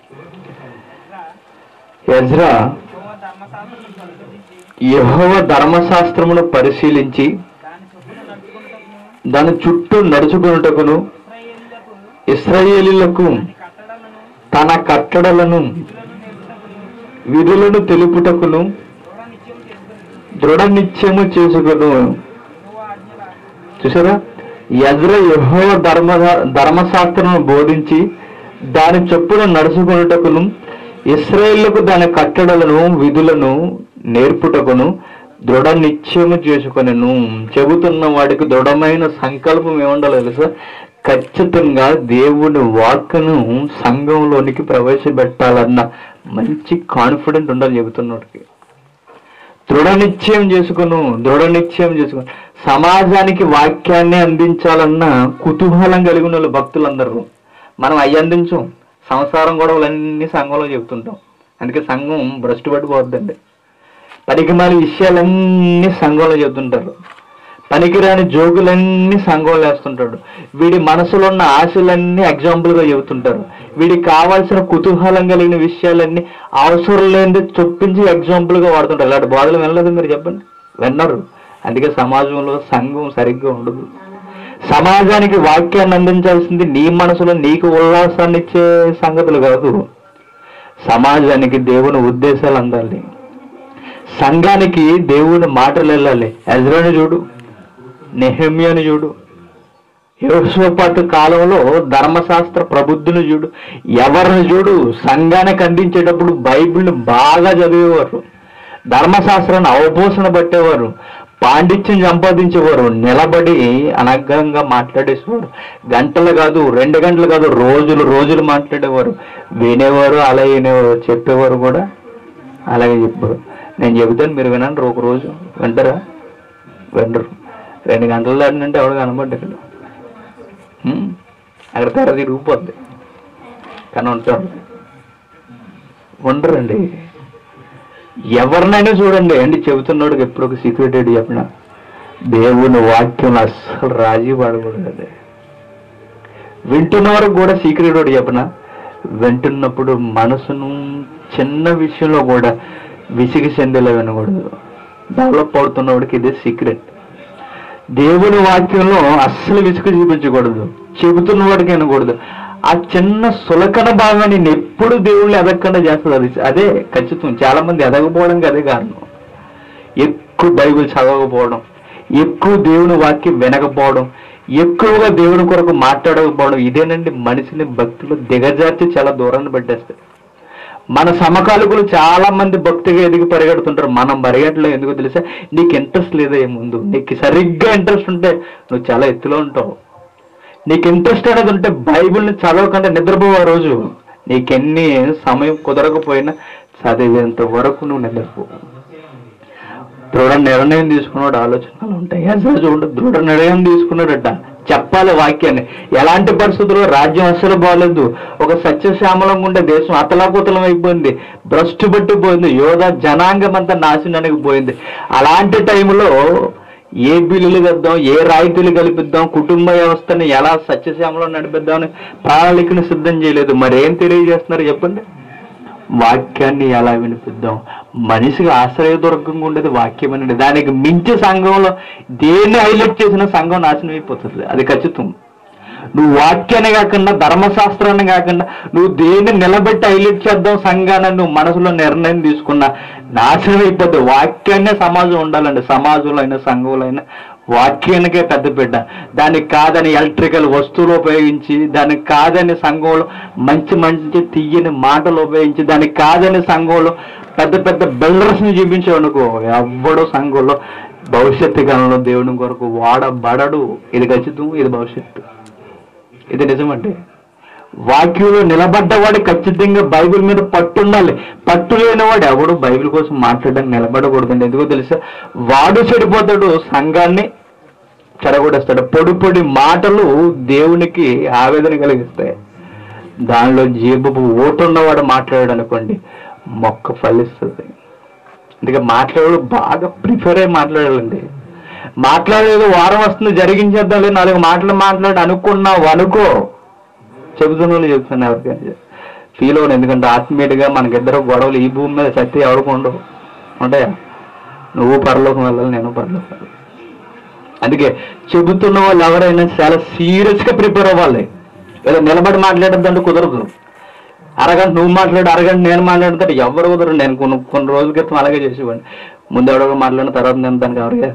ఎజ్రా యెహోవా ధర్మశాస్త్రమును పరిశోధించి యెహోవ ధర్మశాస్త్రమును పరిశీలించి దాని చుట్టూ నడుచుకుంటకును దాని చుట్టూ నడుచుకున్నటకును ఇశ్రాయేలీయులకు ఇస్రాయేలీలకు కట్టడలను తన కట్టడలను విధులను తెలుపుటకును దృఢ నిశ్చయం దృఢ నిత్యము చేసుకుని చేసుకును యెహోవా ఆజ్ఞల చూసారా ఎజ్ర యెహోవ ధర్మ ధర్మశాస్త్రమును బోధించి దాని చొప్పున నడుచుకున్నటకును ఇస్రాయేళ్లకు దాని కట్టడలను విధులను నేర్పుటకును దృఢ నిశ్చయము చేసుకొనెను చెబుతున్న వాడికి దృఢమైన సంకల్పం ఏముండాలో తెలుసా ఖచ్చితంగా దేవుని వాక్కును సంఘంలోనికి ప్రవేశపెట్టాలన్న మంచి కాన్ఫిడెంట్ ఉండాలి చెబుతున్నవాడికి దృఢ నిశ్చయం చేసుకును దృఢ నిశ్చయం చేసుకును సమాజానికి వాక్యాన్ని అందించాలన్న కుతూహలం కలిగిన వాళ్ళు భక్తులందరూ మనం అయ్యి అందించం సంసారం గొడవలన్నీ సంఘంలో చెబుతుంటాం అందుకే సంఘం భ్రష్టు పట్టిపోద్దండి పనికిమాలి విషయాలన్నీ సంఘంలో చెబుతుంటారు పనికిరాని జోకులన్నీ సంఘంలో వేస్తుంటాడు వీడి మనసులో ఉన్న ఆశలన్నీ ఎగ్జాంపుల్గా చెబుతుంటారు వీడికి కావాల్సిన కుతూహలం కలిగిన విషయాలన్నీ అవసరం లేనిది చొప్పించి ఎగ్జాంపుల్గా వాడుతుంటారు ఇలాంటి బాధలు వినలేదు మీరు చెప్పండి విన్నారు అందుకే సమాజంలో సంఘం సరిగ్గా ఉండదు సమాజానికి వాక్యాన్ని అందించాల్సింది నీ మనసులో నీకు ఉల్లాసాన్ని ఇచ్చే సంగతులు కాదు సమాజానికి దేవుని ఉద్దేశాలు అందాలి సంఘానికి దేవుని మాటలు వెళ్ళాలి ఎజ్రాని చూడు నెహమ్యాని చూడు యోసోపాటు కాలంలో ధర్మశాస్త్ర ప్రబుద్ధుని చూడు ఎవరిని చూడు సంఘానికి అందించేటప్పుడు బైబిల్ని బాగా చదివేవారు ధర్మశాస్త్రాన్ని అవపోసన పట్టేవారు పాండిత్యం సంపాదించేవారు నిలబడి అనగ్రంగా మాట్లాడేసేవారు గంటలు కాదు రెండు గంటలు కాదు రోజులు రోజులు మాట్లాడేవారు వినేవారు అలా వినేవారు చెప్పేవారు కూడా అలాగే చెప్పారు నేను చెబుతాను మీరు వినండి ఒక రోజు వింటారా వినరు రెండు గంటలు దాటినంటే ఎవడు కనబడ్డ ఇక్కడ హ్మ్? అక్కడ తెర తిరిగిపోద్ది కానీ ఉంటారు ఉండరండి ఎవరినైనా చూడండి అండి చెబుతున్నాడు ఎప్పుడు ఒక సీక్రెట్ ఏంటి చెప్పిన దేవుని వాక్యం అస్సలు రాజీ పడకూడదు వింటున్న వరకు కూడా సీక్రెట్ ఒకటి చెప్పిన వింటున్నప్పుడు మనసును చిన్న విషయంలో కూడా విసిగి చెందేలా వినకూడదు డెవలప్ అవుతున్నవాడికి ఇదే సీక్రెట్ దేవుని వాక్యంలో అస్సలు విసుగు చూపించకూడదు చెబుతున్న వాడికి వినకూడదు ఆ చిన్న సులకన భాగాన్ని నేను ఎప్పుడు దేవుళ్ళు ఎదగకుండా చేస్తుంది అది అదే ఖచ్చితం చాలా మంది ఎదగపోవడానికి అదే కారణం ఎక్కువ బైబిల్ చదవకపోవడం ఎక్కువ దేవుని వాక్యం వినకపోవడం ఎక్కువగా దేవుని కొరకు మాట్లాడకపోవడం ఇదేనండి మనిషిని భక్తులు దిగజార్చి చాలా దూరాన్ని పెట్టేస్తాయి మన సమకాలికులు చాలా మంది భక్తిగా ఎదిగి పరిగెడుతుంటారు మనం పరిగెట్టలేం ఎందుకో తెలుసా నీకు ఇంట్రెస్ట్ లేదా ఏ ముందు నీకు సరిగ్గా ఇంట్రెస్ట్ ఉంటే నువ్వు చాలా ఎత్తులో ఉంటావు నీకు ఇంట్రెస్ట్ అనేది ఉంటే బైబిల్ని చదవకుండా నిద్రపోవు ఆ రోజు నీకెన్ని సమయం కుదరకపోయినా చదివేంత వరకు నువ్వు నిద్రపో దృఢ నిర్ణయం తీసుకున్నాడు ఆలోచనలు ఉంటాయి అసలు చూడు దృఢ నిర్ణయం తీసుకున్నాడట చెప్పాలి వాక్యాన్ని ఎలాంటి పరిస్థితుల్లో రాజ్యం అస్సలు బాగాలేదు ఒక సత్యశ్యామలంగా ఉండే దేశం అతలాకుతలం అయిపోయింది భ్రష్టు పట్టిపోయింది యోధ జనాంగం అంతా నాశనానికి పోయింది అలాంటి టైంలో ఏ బిల్లులు కద్దాం ఏ రాయితీలు కల్పిద్దాం కుటుంబ వ్యవస్థని ఎలా సత్యశ్యామలో నడిపిద్దామని ప్రణాళికను సిద్ధం చేయలేదు మరి ఏం తెలియజేస్తున్నారు చెప్పండి వాక్యాన్ని ఎలా వినిపిద్దాం మనిషికి ఆశ్రయదుర్గంగా ఉండేది వాక్యం అనేది దానికి మించి సంఘంలో దేన్ని హైలైట్ చేసిన సంఘం నాశనం అయిపోతుంది అది ఖచ్చితం నువ్వు వాక్యాన్ని కాకుండా ధర్మశాస్త్రాన్ని కాకుండా నువ్వు దేన్ని నిలబెట్టి హైలైట్ చేద్దాం సంఘాన్ని నువ్వు మనసులో నిర్ణయం తీసుకున్నా నాశనం అయిపోతుంది వాక్యాన్నే సమాజం ఉండాలండి సమాజంలో అయినా సంఘంలో అయినా వాక్యానికే పెద్ద బిడ్డ దానికి కాదని ఎలక్ట్రికల్ వస్తువులు ఉపయోగించి దానికి కాదని సంఘంలో మంచి మంచి తీయని మాటలు ఉపయోగించి దానికి కాదని సంఘంలో పెద్ద పెద్ద బిల్డర్స్ని చూపించేవనుకో ఎవ్వడో సంఘంలో భవిష్యత్తు కాలంలో దేవుని కొరకు వాడబడడు ఇది ఖచ్చితం ఇది భవిష్యత్తు ఇది నిజమండి వాక్యంలో నిలబడ్డవాడు ఖచ్చితంగా బైబిల్ మీద పట్టు ఉండాలి పట్టు లేనివాడు ఎవడు బైబిల్ కోసం మాట్లాడడానికి నిలబడకూడదండి ఎందుకో తెలుసా వాడు చెడిపోతాడు సంఘాన్ని చెడగొడేస్తాడు పొడి పొడి మాటలు దేవునికి ఆవేదన కలిగిస్తాయి దానిలో జీబపు ఓటున్నవాడు మాట్లాడాడు అనుకోండి మొక్క ఫలిస్తుంది అందుకే మాట్లాడు బాగా ప్రిఫర్ అయ్యి మాట్లాడాలండి మాట్లాడేది వారం వస్తుంది జరిగించేద్దాం లేదు నాలుగు మాటలు మాట్లాడి అనుకున్నావు అనుకో చెబుతున్న వాళ్ళు చెప్తున్నా ఎవరికైనా ఫీల్ అవ్వను ఎందుకంటే ఆత్మీయుడిగా మనకిద్దరు గొడవలు ఈ భూమి మీద శక్తి ఎవరికి ఉండవు ఉంటాయా నువ్వు పరలోకం వెళ్ళాలి నేను పరలోకం వెళ్ళాలి అందుకే చెబుతున్న వాళ్ళు ఎవరైనా చాలా సీరియస్ గా ప్రిపేర్ అవ్వాలి ఏదో నిలబడి మాట్లాడద్దంటే కుదరదు అరగంట నువ్వు మాట్లాడు అరగంట నేను మాట్లాడుతాడు ఎవరు కుదరదు నేను కొన్ని కొన్ని రోజుల క్రితం అలాగే చేసేవాడిని ముందు ఎవడో మాట్లాడిన తర్వాత నేను దానికి ఎవరికి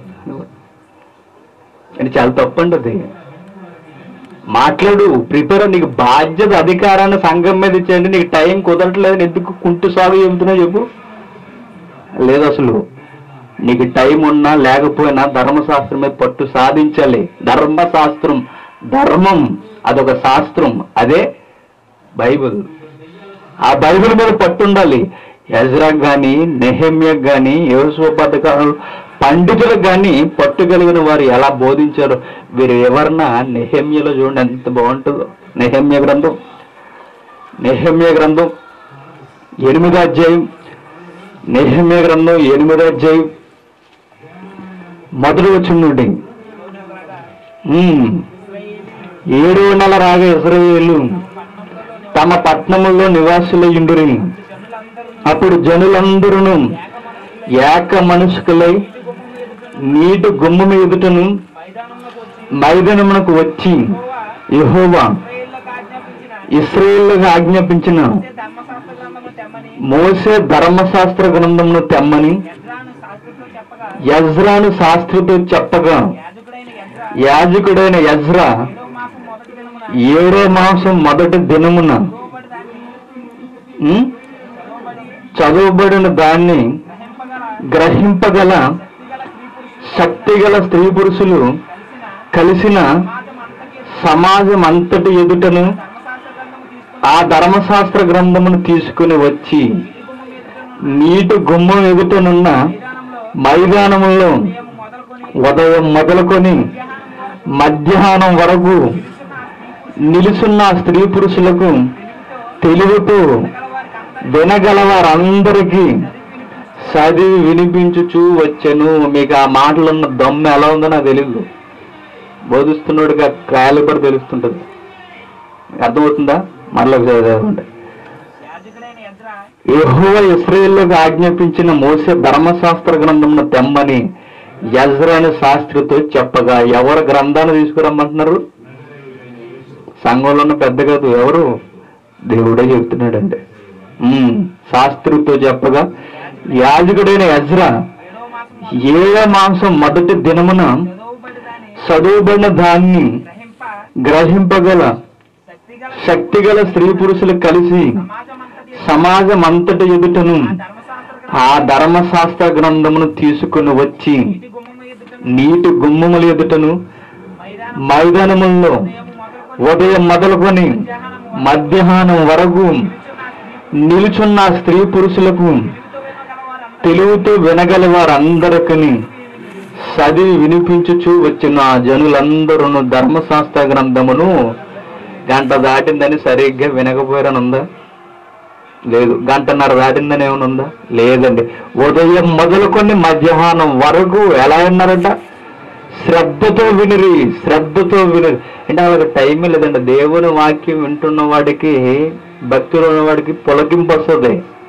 ఇది చాలా తప్పు అండి అది మాట్లాడు ప్రిపేర్ నీకు బాధ్యత అధికారాన్ని సంఘం మీద ఇచ్చేయండి నీకు టైం కుదరట్లేదు ఎందుకు కుంటు సాగు చెబుతున్నా చెప్పు లేదు అసలు నీకు టైం ఉన్నా లేకపోయినా ధర్మశాస్త్రం మీద పట్టు సాధించాలి ధర్మశాస్త్రం ధర్మం అదొక శాస్త్రం అదే బైబిల్ ఆ బైబిల్ మీద పట్టు ఉండాలి యజ్రాక్ గాని నెహమ్యకు గాని యోసువ పథకాలు పండితులకు గాని పట్టు కలిగిన వారు ఎలా బోధించారో వీరు ఎవరన్నా నెహమ్యలో చూడండి ఎంత బాగుంటుందో నెహమ్య గ్రంథం నెహమ్య గ్రంథం ఎనిమిదో అధ్యాయం నెహమ్య గ్రంథం ఎనిమిదో అధ్యాయం మొదటి వచ్చిందండి ఏడు నెల రాగా ఇస్రాయేలు తమ పట్టణములో నివాసుల ఇండురి అప్పుడు జనులందరూ ఏక మనుషులై నీటి గుమ్మం ఎదుటను మైదానంలోకి వచ్చి మైదానమునకు వచ్చి యెహోవా ఇస్రాయేళ్లకు ఆజ్ఞాపించిన ఇస్రాయేళ్లకు ఆజ్ఞాపించిన మోసే ధర్మశాస్త్ర గ్రంథమును మోసే ధర్మశాస్త్ర గ్రంథమును తెమ్మని తెమ్మని యజ్రాను శాస్త్రితో యజ్రాను చెప్పగా శాస్త్రితో చెప్పగా యాజకుడైన యాజకుడైన యజ్రా యజ్రా ఏడో మాసం మొదటి దినమున ఏడో మాసం మొదటి దినమున లోబడి దాన్ని ఉం? చదువుబడిన దాన్ని గ్రహింపగల గ్రహింపగల శక్తిగల స్త్రీ పురుషులు శక్తిగల స్త్రీ పురుషులు కలిసిన కలిసిన సమాజం అంతటి ఎదుటను ధర్మశాస్త్ర గ్రంథము తీసుకుని ఆ ధర్మశాస్త్ర గ్రంథమును తీసుకుని వచ్చి నీటి గుమ్మం ఎదుటనున్న మైదానంలో మైదానములో ఉదయం మొదలుకొని ఉదయం మొదలుకొని మధ్యాహ్నం వరకు నిలుసున్న ఆ స్త్రీ పురుషులకు తెలివితో వినగల వారందరికీ చదివి వినిపించుచూ వచ్చెను మీకు ఆ మాటలున్న దమ్ము ఎలా ఉందో నాకు తెలియదు బోధిస్తున్నాడుగా కాలిబడి తెలుస్తుంటది అర్థమవుతుందా మరలా చదవండి యాజకుడైన యజ్రా యెహోవా ఇస్రాయేల్లోకి ఆజ్ఞాపించిన మోసే ధర్మశాస్త్ర గ్రంథమును తెమ్మని యజ్రాని శాస్త్రితో చెప్పగా ఎవరు గ్రంథాన్ని తీసుకురమ్మంటున్నారు సంఘంలో ఉన్న పెద్ద కాదు ఎవరు దేవుడే చెప్తున్నాడండి ఉమ్, శాస్త్రితో చెప్పగా యాజకుడైన యజ్రా ఏడో మాసం ఏడో మాంసం మొదటి దినమున చదువుబడి దాన్ని చదువుబడిన దాన్ని గ్రహింప గ్రహింపగల శక్తిగల శక్తిగల స్త్రీ పురుషులు కలిసి సమాజమంతటి సమాజం అంతటి ఎదుటను ఆ ధర్మశాస్త్ర ఆ ధర్మశాస్త్ర గ్రంథమును తీసుకుని వచ్చి ఇంటి గుమ్మము ఎదుటను నీటి గుమ్మముల ఎదుటను మైదానం మైదానముల్లో ఉదయం మొదలుకొని ఉదయం మొదలుకొని మధ్యాహ్నం వరకు నిలుచున్న ఆ స్త్రీ పురుషులకు తెలుగుతూ వినగల వారందరికీ చదివి వినిపించుచు వచ్చిన ఆ జనులందరూ ధర్మశాస్త్ర గ్రంథమును గంట దాటిందని సరిగ్గా వినకపోయారని ఉందా లేదు గంటన్నర దాటిందని ఏమైనా ఉందా లేదండి ఉదయం మొదలుకొని మధ్యాహ్నం వరకు ఎలా విన్నారంట శ్రద్ధతో వినిరి శ్రద్ధతో వినిరి అంటే వాళ్ళకి టైం లేదండి దేవుని వాక్యం వింటున్న వాడికి భక్తిలో ఉన్నవాడికి పొలకింపు వస్తుంది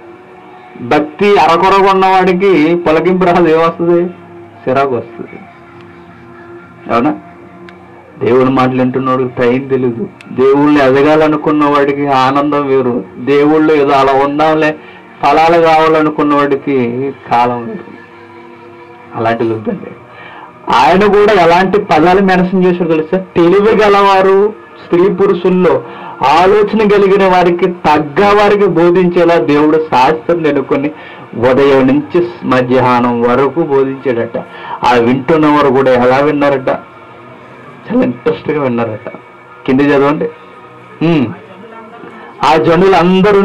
భక్తి అరకొరగా ఉన్నవాడికి పొలకింపు రాదు ఏమొస్తుంది చిరాకు వస్తుంది అవునా దేవుని మాటలు వింటున్నవాడికి టైం తెలీదు దేవుళ్ళని ఎదగాలనుకున్న వాడికి ఆనందం వేరు దేవుళ్ళు ఏదో అలా ఉందాంలే ఫలాలు కావాలనుకున్న వాడికి కాలం వేరు అలాంటిది వద్దండి ఆయన కూడా ఎలాంటి పదాలు మెన్షన్ చేశారు తెలుసా తెలివి గలవారు స్త్రీ పురుషుల్లో ఆలోచన కలిగిన వారికి తగ్గ వారికి బోధించేలా దేవుడు శాస్త్రం నెనుకొని ఉదయం నుంచి మధ్యాహ్నం వరకు బోధించాడట ఆ వింటున్నవారు కూడా ఎలా విన్నారట చాలా ఇంట్రెస్ట్ గా విన్నారట కింద చదవండి ఉమ్. ఆ జనులందరూ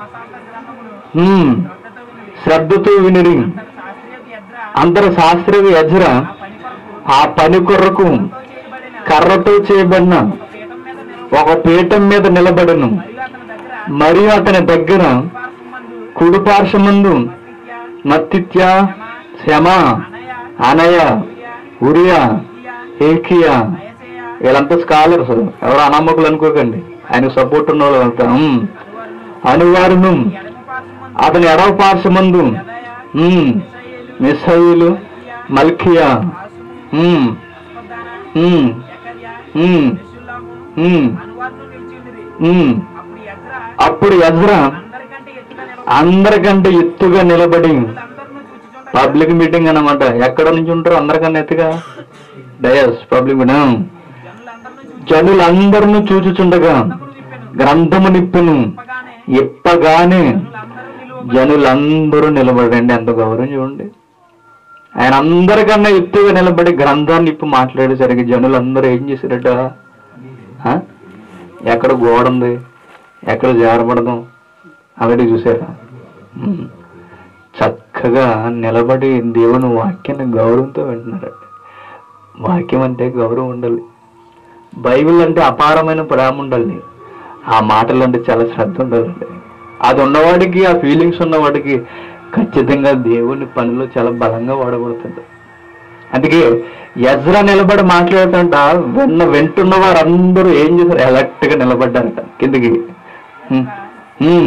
శ్రద్ధతో వినిరి అందరు శాస్త్రీయ యజ్ర ఆ పని కొరకు కర్రతో చేయబడిన ఒక పీఠం మీద నిలబడను మరియు అతని దగ్గర కుడిపార్శ్వమందు మత్తిత్య శమ అనయ ఉరియా ఏకియా వీళ్ళంతా స్కాలర్స్ ఎవరు అనామకులు అనుకోకండి ఆయన సపోర్ట్ ఉన్న వాళ్ళు అంతా ఉమ్. అనువారును అతని ఎడవ పార్శ్వమందు ఉమ్, మిస్సయిలు మల్కియా ఉమ్, ఉమ్, ఉమ్, ఉమ్, ఉమ్. అప్పుడు ఎజ్రా అందరికంటే ఎత్తుగా నిలబడి పబ్లిక్ మీటింగ్ అన్నమాట ఎక్కడ నుంచి ఉంటారు అందరికన్నా ఎత్తుగా డయస్ పబ్లిక్ మీటింగ్ జనులందరిని చూచుచుండగా గ్రంథము నిప్పును ఇప్పగానే జనులందరూ నిలబడండి ఎంత గౌరవం చూడండి ఆయన అందరికన్నా ఎత్తుగా నిలబడి గ్రంథాన్ని ఇప్పి మాట్లాడేసరికి జనులందరూ ఏం చేశారట ఆ? ఎక్కడ గోడ ఉంది ఎక్కడ జారబడదాం అవన్నీ చూసారా ఉమ్. చక్కగా నిలబడి దేవుని వాక్యాన్ని గౌరవంతో వింటున్నారండి వాక్యం అంటే గౌరవం ఉండాలి బైబిల్ అంటే అపారమైన ప్రేమ ఉండాలి ఆ మాటలు అంటే చాలా శ్రద్ధ ఉండాలండి అది ఉన్నవాడికి ఆ ఫీలింగ్స్ ఉన్నవాడికి ఖచ్చితంగా దేవుని పనిలో చాలా బలంగా వాడబడుతుంది అందుకే ఎజ్రా నిలబడి మాట్లాడుతుంట విన్న వింటున్న వారందరూ ఏం చేశారు ఎలక్ట్ గా నిలబడ్డారట కిందకి ఉమ్, ఉమ్.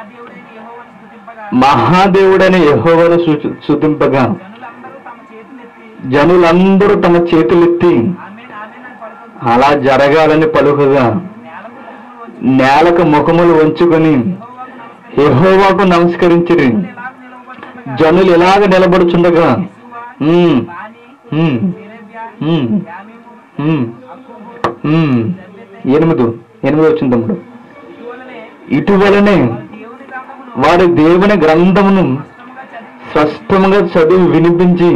మహాదేవుడైన యెహోవాను సూచి- స్తుతింపగా జనులందరూ తమ చేతులెత్తి అలా జరగాలని పలుకగా నేలకు ముఖములు వంచుకొని యెహోవాకు నమస్కరించిరి జనులు ఇలాగ నిలబడుచుండగా ఉమ్, ఉమ్, ఉమ్, ఉమ్, ఉమ్. ఎనిమిది ఎనిమిది వచ్చింది తమ్ముడు ఇటువలనే వారి దేవుని గ్రంథమును స్పష్టంగా చదివి వినిపించి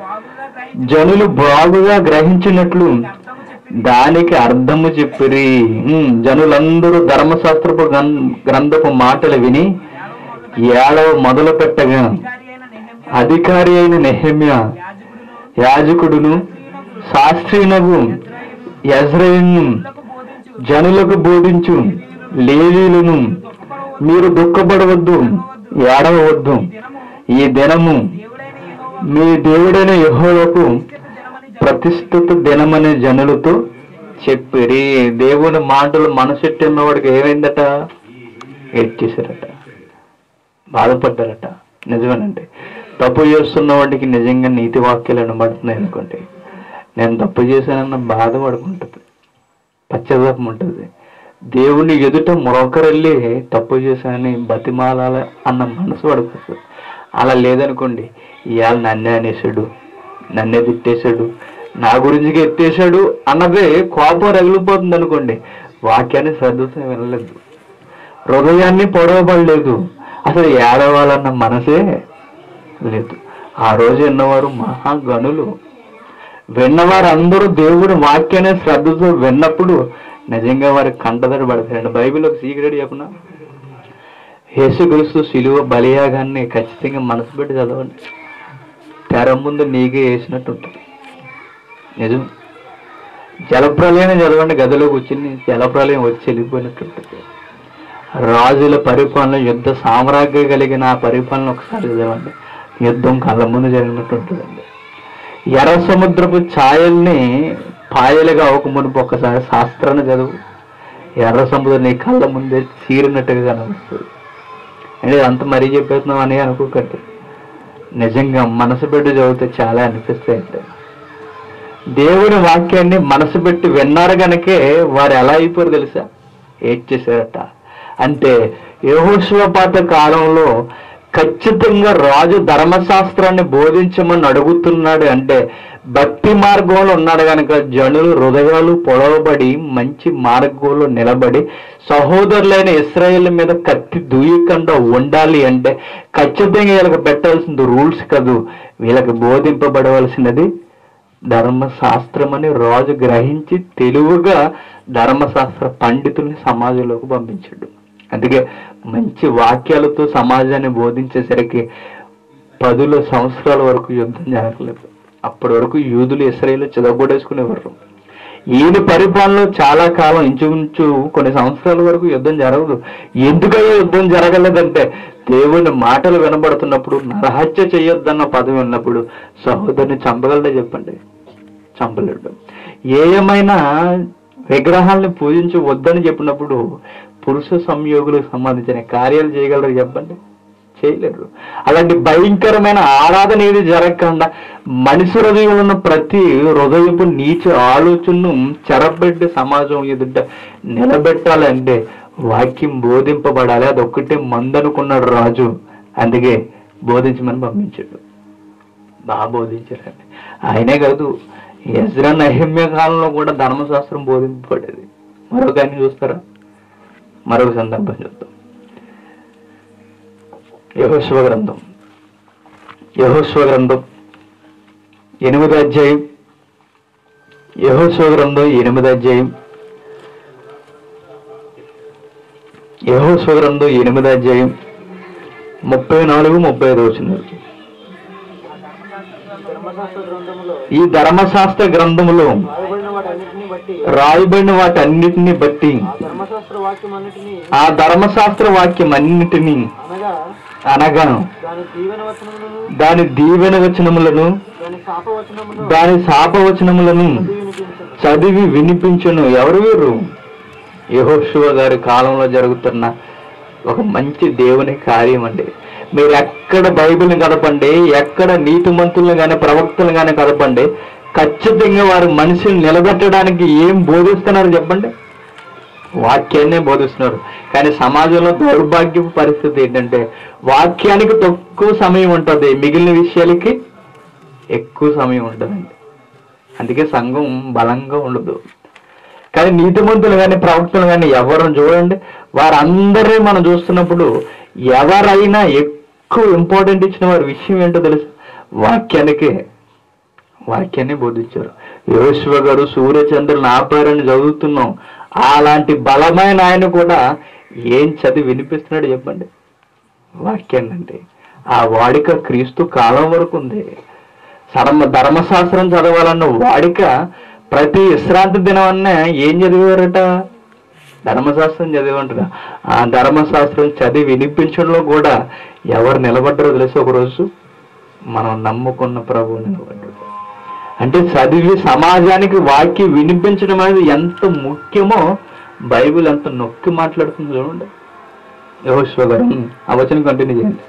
జనులు బాగుగా గ్రహించినట్లు దానికి అర్థము చెప్పిరి ఉమ్, జనులందరూ ధర్మశాస్త్రపు గ్రం- గ్రంథపు మాటలు విని ఏడవ మొదలు పెట్టగా అధికారి అయిన నెహమ్య యాజకుడును శాస్త్రీనగు యజ్రయును జనులకు బోధించు లేవీలను మీరు దుఃఖపడవద్దు ఏడవవద్దు ఈ దినము మీ దేవుడైన యెహోవాకు ప్రతిష్ఠిత దినమనే జనులతో చెప్పిరి దేవుని మాటలు మనసెట్టిన వాడికి ఏమైందట ఏడ్చేశారట బాధపడ్డారట నిజమేనండి తప్పు చేస్తున్న వాడికి నిజంగా నీతి వాక్యాలు వినబడుతున్నాయి అనుకోండి నేను తప్పు చేశానన్న బాధ పడుకుంటుంది పశ్చాత్తాపం ఉంటుంది దేవుని ఎదుట మరొకరెళ్ళి తప్పు చేశానని బతిమాలాల అన్న మనసు పడుతుంది అలా లేదనుకోండి ఇవాళ నన్నే అనేసాడు నన్నే తిట్టేశాడు నా గురించి ఎత్తేసాడు అన్నదే కోపం రగిలిపోతుంది అనుకోండి వాక్యాన్ని శ్రద్ధతో వినలేదు హృదయాన్ని పొడవబడలేదు అసలు ఏడవాలన్న మనసే లేదు ఆ రోజు విన్నవారు మహాగణులు విన్నవారు అందరూ దేవుడి వాక్యాన్ని శ్రద్ధతో విన్నప్పుడు నిజంగా వారి కంటదడి పడతారండి బైబిల్ ఒక సీక్రెట్ చెప్పిన యేసుక్రీస్తు శిలువ బలియాగాన్ని ఖచ్చితంగా మనసు పెట్టి చదవండి తెర ముందు నీకే వేసినట్టు ఉంటుంది నిజం జలప్రలయం చదవండి గదిలో కూర్చుని జలప్రలయం వచ్చి వెళ్ళిపోయినట్టు ఉంటుంది రాజుల పరిపాలన యుద్ధ సామ్రాజ్యం కలిగిన ఆ పరిపాలన ఒకసారి చదవండి యుద్ధం కళ్ళ ముందు జరిగినట్టు ఉంటుందండి ఎర్ర సముద్రపు ఛాయల్ని పాయలుగా ఒక మునుపు ఒక్కసారి శాస్త్రాన్ని చదువు ఎర్ర సముద్రం నీ కళ్ళ ముందే చీరినట్టుగా కనిపిస్తుంది అంటే అంత మరీ చెప్పేస్తున్నాం అని అనుకోకండి నిజంగా మనసు పెట్టి చదివితే చాలా అనిపిస్తాయండి దేవుని వాక్యాన్ని మనసు పెట్టి విన్నారు గనకే వారు ఎలా అయిపోయారు తెలుసా ఏడ్చేశారట అంటే యహోశివపాత కాలంలో ఖచ్చితంగా రాజు ధర్మశాస్త్రాన్ని బోధించమని అడుగుతున్నాడు అంటే భక్తి మార్గంలో ఉన్నాడు కనుక జనులు హృదయాలు పొడవబడి మంచి మార్గంలో నిలబడి సహోదరులైన ఇస్రాయేల్ మీద కత్తి దూయకుండా ఉండాలి అంటే ఖచ్చితంగా వీళ్ళకి పెట్టాల్సింది రూల్స్ కాదు వీళ్ళకి బోధింపబడవలసినది ధర్మశాస్త్రం అని రాజు గ్రహించి తెలివిగా ధర్మశాస్త్ర పండితుల్ని సమాజంలోకి పంపించాడు అందుకే మంచి వాక్యాలతో సమాజాన్ని బోధించేసరికి పదుల సంవత్సరాల వరకు యుద్ధం జరగలేదు అప్పటి వరకు యూదులు ఇస్రాయేల్ చిదగొడేసుకునేవారు ఈయన పరిపాలనలో చాలా కాలం ఇంచుమించు కొన్ని సంవత్సరాల వరకు యుద్ధం జరగదు ఎందుకయ్యా యుద్ధం జరగలేదంటే దేవుని మాటలు వినబడుతున్నప్పుడు నరహత్య చేయొద్దన్న పదం విన్నప్పుడు సహోదరుని చంపగలడే చెప్పండి చంపలేడు ఏమైనా విగ్రహాలను పూజించి వద్దని చెప్పినప్పుడు పురుష సంయోగులకు సంబంధించిన కార్యాలు చేయగలరు చెప్పండి చేయలేరు అలాంటి భయంకరమైన ఆరాధన ఏది జరగకుండా మనిషి హృదయంలో ఉన్న ప్రతి హృదయపు నీచ ఆలోచనను చెరబెట్టి సమాజం ఎదుట నిలబెట్టాలంటే వాక్యం బోధింపబడాలి అదొక్కటే మందనుకున్నాడు రాజు అందుకే బోధించమని పంపించాడు బాగా బోధించారండి ఆయనే కాదు ఎజ్రా నహిమ్య కాలంలో కూడా ధర్మశాస్త్రం బోధింపబడేది మరొక ఆయన చూస్తారా మరొక సందర్భం చూద్దాం యహోశ్వ గ్రంథం యహోశ్వ గ్రంథం ఎనిమిది అధ్యాయం యహోశ్వ గ్రంథం ఎనిమిది అధ్యాయం యహోశ్వ గ్రంథం ఎనిమిది అధ్యాయం ముప్పై నాలుగు ముప్పై ఐదు వచ్చినారు ధర్మశాస్త్ర గ్రంథములో ఈ ధర్మశాస్త్ర గ్రంథములో రాయబడిన వాటన్నిటిని బట్టి రాయబడిన వాటన్నిటిని బట్టి ఆ ధర్మశాస్త్ర వాక్యం అన్నిటిని ఆ ధర్మశాస్త్ర వాక్యం అన్నిటిని అనగా అనగా దాని దీవెన వచనములను దాని దీవెన వచనములను దాని శాప వచనమును దాని శాపవచనములను వినిపించను చదివి వినిపించును ఎవరు వీరు యహోశివ గారి కాలంలో జరుగుతున్న ఒక మంచి దేవుని కార్యం అండి మీరు ఎక్కడ బైబిల్ని కదపండి ఎక్కడ నీతిమంతులను కానీ ప్రవక్తలు కానీ కదపండి ఖచ్చితంగా వారు మనిషిని నిలబెట్టడానికి ఏం బోధిస్తున్నారు చెప్పండి వాక్యాన్నే బోధిస్తున్నారు కానీ సమాజంలో దౌర్భాగ్యపు పరిస్థితి ఏంటంటే వాక్యానికి తక్కువ సమయం ఉంటుంది మిగిలిన విషయాలకి ఎక్కువ సమయం ఉంటుందండి అందుకే సంఘం బలంగా ఉండదు కానీ నీతిమంతులు కానీ ప్రవక్తలు కానీ ఎవరిని చూడండి వారందరినీ మనం చూస్తున్నప్పుడు ఎవరైనా ఎక్కువ ఇంపార్టెంట్ ఇచ్చిన వారి విషయం ఏంటో తెలుసు వాక్యానికే వాక్యాన్ని బోధించారు యోశివ గారు సూర్యచంద్రులను ఆపారని చదువుతున్నాం అలాంటి బలమైన ఆయన కూడా ఏం చదివి వినిపిస్తున్నాడు చెప్పండి వాక్యాన్ని అంటే ఆ వాడిక క్రీస్తు కాలం వరకు ఉంది సరమ ధర్మశాస్త్రం చదవాలన్న వాడిక ప్రతి విశ్రాంతి దినమన్నా ఏం చదివారట ధర్మశాస్త్రం చదివంటారా ఆ ధర్మశాస్త్రం చదివి వినిపించడంలో కూడా ఎవరు నిలబడ్డారో తెలిసి ఒకరోజు మనం నమ్ముకున్న ప్రభువు నిలబడ్డాడు అంటే చదివి సమాజానికి వాక్యం వినిపించడం అనేది ఎంత ముఖ్యమో బైబిల్ ఎంత నొక్కి మాట్లాడుతుంది చూడండి యహోశివ గారు ఆ వచనం కంటిన్యూ చేయండి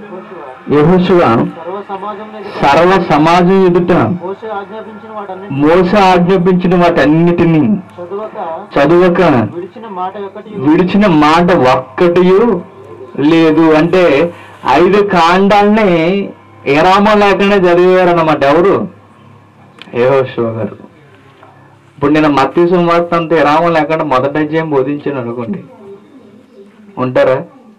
యహోశివ సర్వ సమాజం సర్వ సమాజం ఎదుట మోసే ఆజ్ఞాపించిన వాటన్నిటి మోస ఆజ్ఞాపించిన వాటన్నిటిని చదువక చదువక విడిచిన మాట ఒకటి విడిచిన మాట ఒక్కటి లేదు అంటే ఐదు కాండాల్ని విరామం లేకుండా చదివారన్నమాట ఎవరు యెహోషువ గారు ఇప్పుడు నేను మత్తి సువార్త అంత విరామం లేకుండా మొదటి అధ్యాయం బోధించాను అనుకోండి ఉంటారా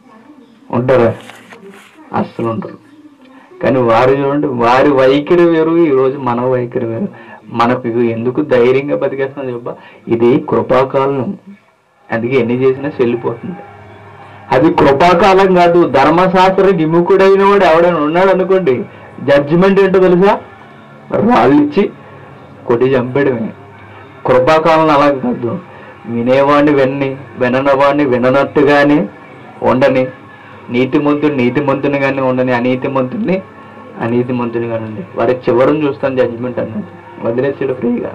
ఉంటారా అస్సలు ఉండరు కానీ వారు చూడండి వారి వైఖరి వేరు ఈ రోజు మన వైఖరి వేరు మనకు ఇది ఎందుకు ధైర్యంగా బతికేస్తాం చెప్ప ఇది కృపాకాలం అందుకే ఎన్ని చేసినా చెల్లిపోతుంది అది కృపాకాలం కాదు ధర్మశాస్త్ర విముఖుడైన వాడు ఎవడైనా ఉన్నాడు అనుకోండి జడ్జిమెంట్ ఏంటో తెలుసా రాళ్ళు ఇచ్చి కొట్టి చంపేయడమే కృపాకాలం అలా కాదు వినేవాడిని విన్ని విననవాడిని విననట్టుగానే ఉండని నీతిమంతుడు నీతిమంతుని కానీ ఉండని అనీతిమంతుడిని అనీతిమంతుని కానీ ఉండి వారి చివరిని చూస్తాను జడ్జిమెంట్ అన్నట్టు వదిలేసాడు ఫ్రీగా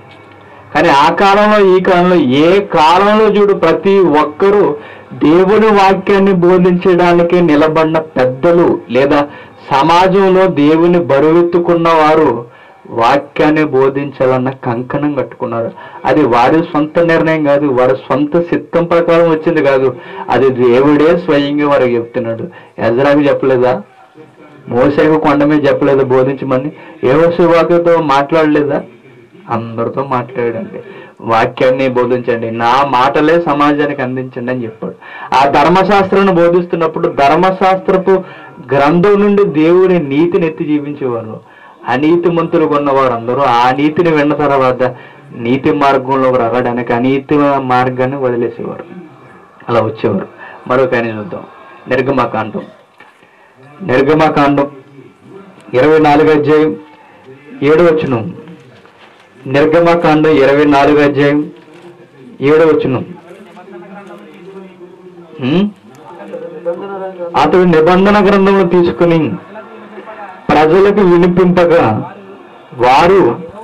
కానీ ఆ కాలంలో ఈ కాలంలో ఏ కాలంలో చూడు ప్రతి ఒక్కరూ దేవుని వాక్యాన్ని బోధించడానికి నిలబడిన పెద్దలు లేదా సమాజంలో దేవుని బరువెత్తుకున్న వారు వాక్యాన్ని బోధించాలన్న కంకణం కట్టుకున్నారు అది వారి సొంత నిర్ణయం కాదు వారి సొంత సిద్ధం ప్రకారం వచ్చింది కాదు అది దేవుడే స్వయంగా వారికి చెప్తున్నాడు ఎజరాకి చెప్పలేదా మోసేకు కొండ మీద చెప్పలేదా బోధించమని ఏ వాక్యతో మాట్లాడలేదా అందరితో మాట్లాడండి వాక్యాన్ని బోధించండి నా మాటలే సమాజానికి అందించండి అని చెప్పాడు ఆ ధర్మశాస్త్రాన్ని బోధిస్తున్నప్పుడు ధర్మశాస్త్రపు గ్రంథం నుండి దేవుని నీతిని ఎత్తి జీవించేవారు అనీతి మంతులు కొన్నవారు అందరూ ఆ నీతిని విన్న తర్వాత నీతి మార్గంలో రావడానికి అనీతి మార్గాన్ని వదిలేసేవారు అలా వచ్చేవారు మరొక ఆయన చూద్దాం నిర్గమకాండం నిర్గమకాండం ఇరవై నాలుగు అధ్యాయం ఏడు వచ్చును నిర్గమకాండం ఇరవై నాలుగు అధ్యాయం ఏడు వచ్చును ఉం? నిబంధన రంగం అతడు నిబంధన గ్రంథములు తీసుకుని ప్రజలకు వినిపింపగా వారు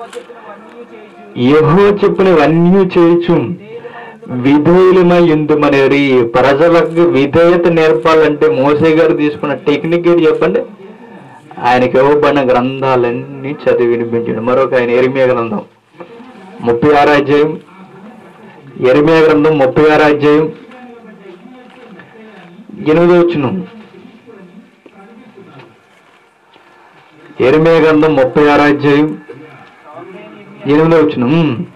యహో చెప్పినవన్నీ చేయొచ్చు విధేయులమై ఎందుమనేరి ప్రజలకు విధేయత నేర్పాలంటే మోసే గారు తీసుకున్న టెక్నిక్ ఏంటి చెప్పండి ఆయనకి ఇవ్వబడిన గ్రంథాలన్నీ చదివి వినిపించాడు మరొక ఆయన ఎరిమియా గ్రంథం ముప్పై ఆరు అధ్యాయం ఎరిమియా గ్రంథం ముప్పై ఆరు అధ్యాయం ఎనిమిదో వచ్చును ఎరిమియా గ్రంథం ముప్పై ఆరు అధ్యాయం ఎనిమిదో వచ్చును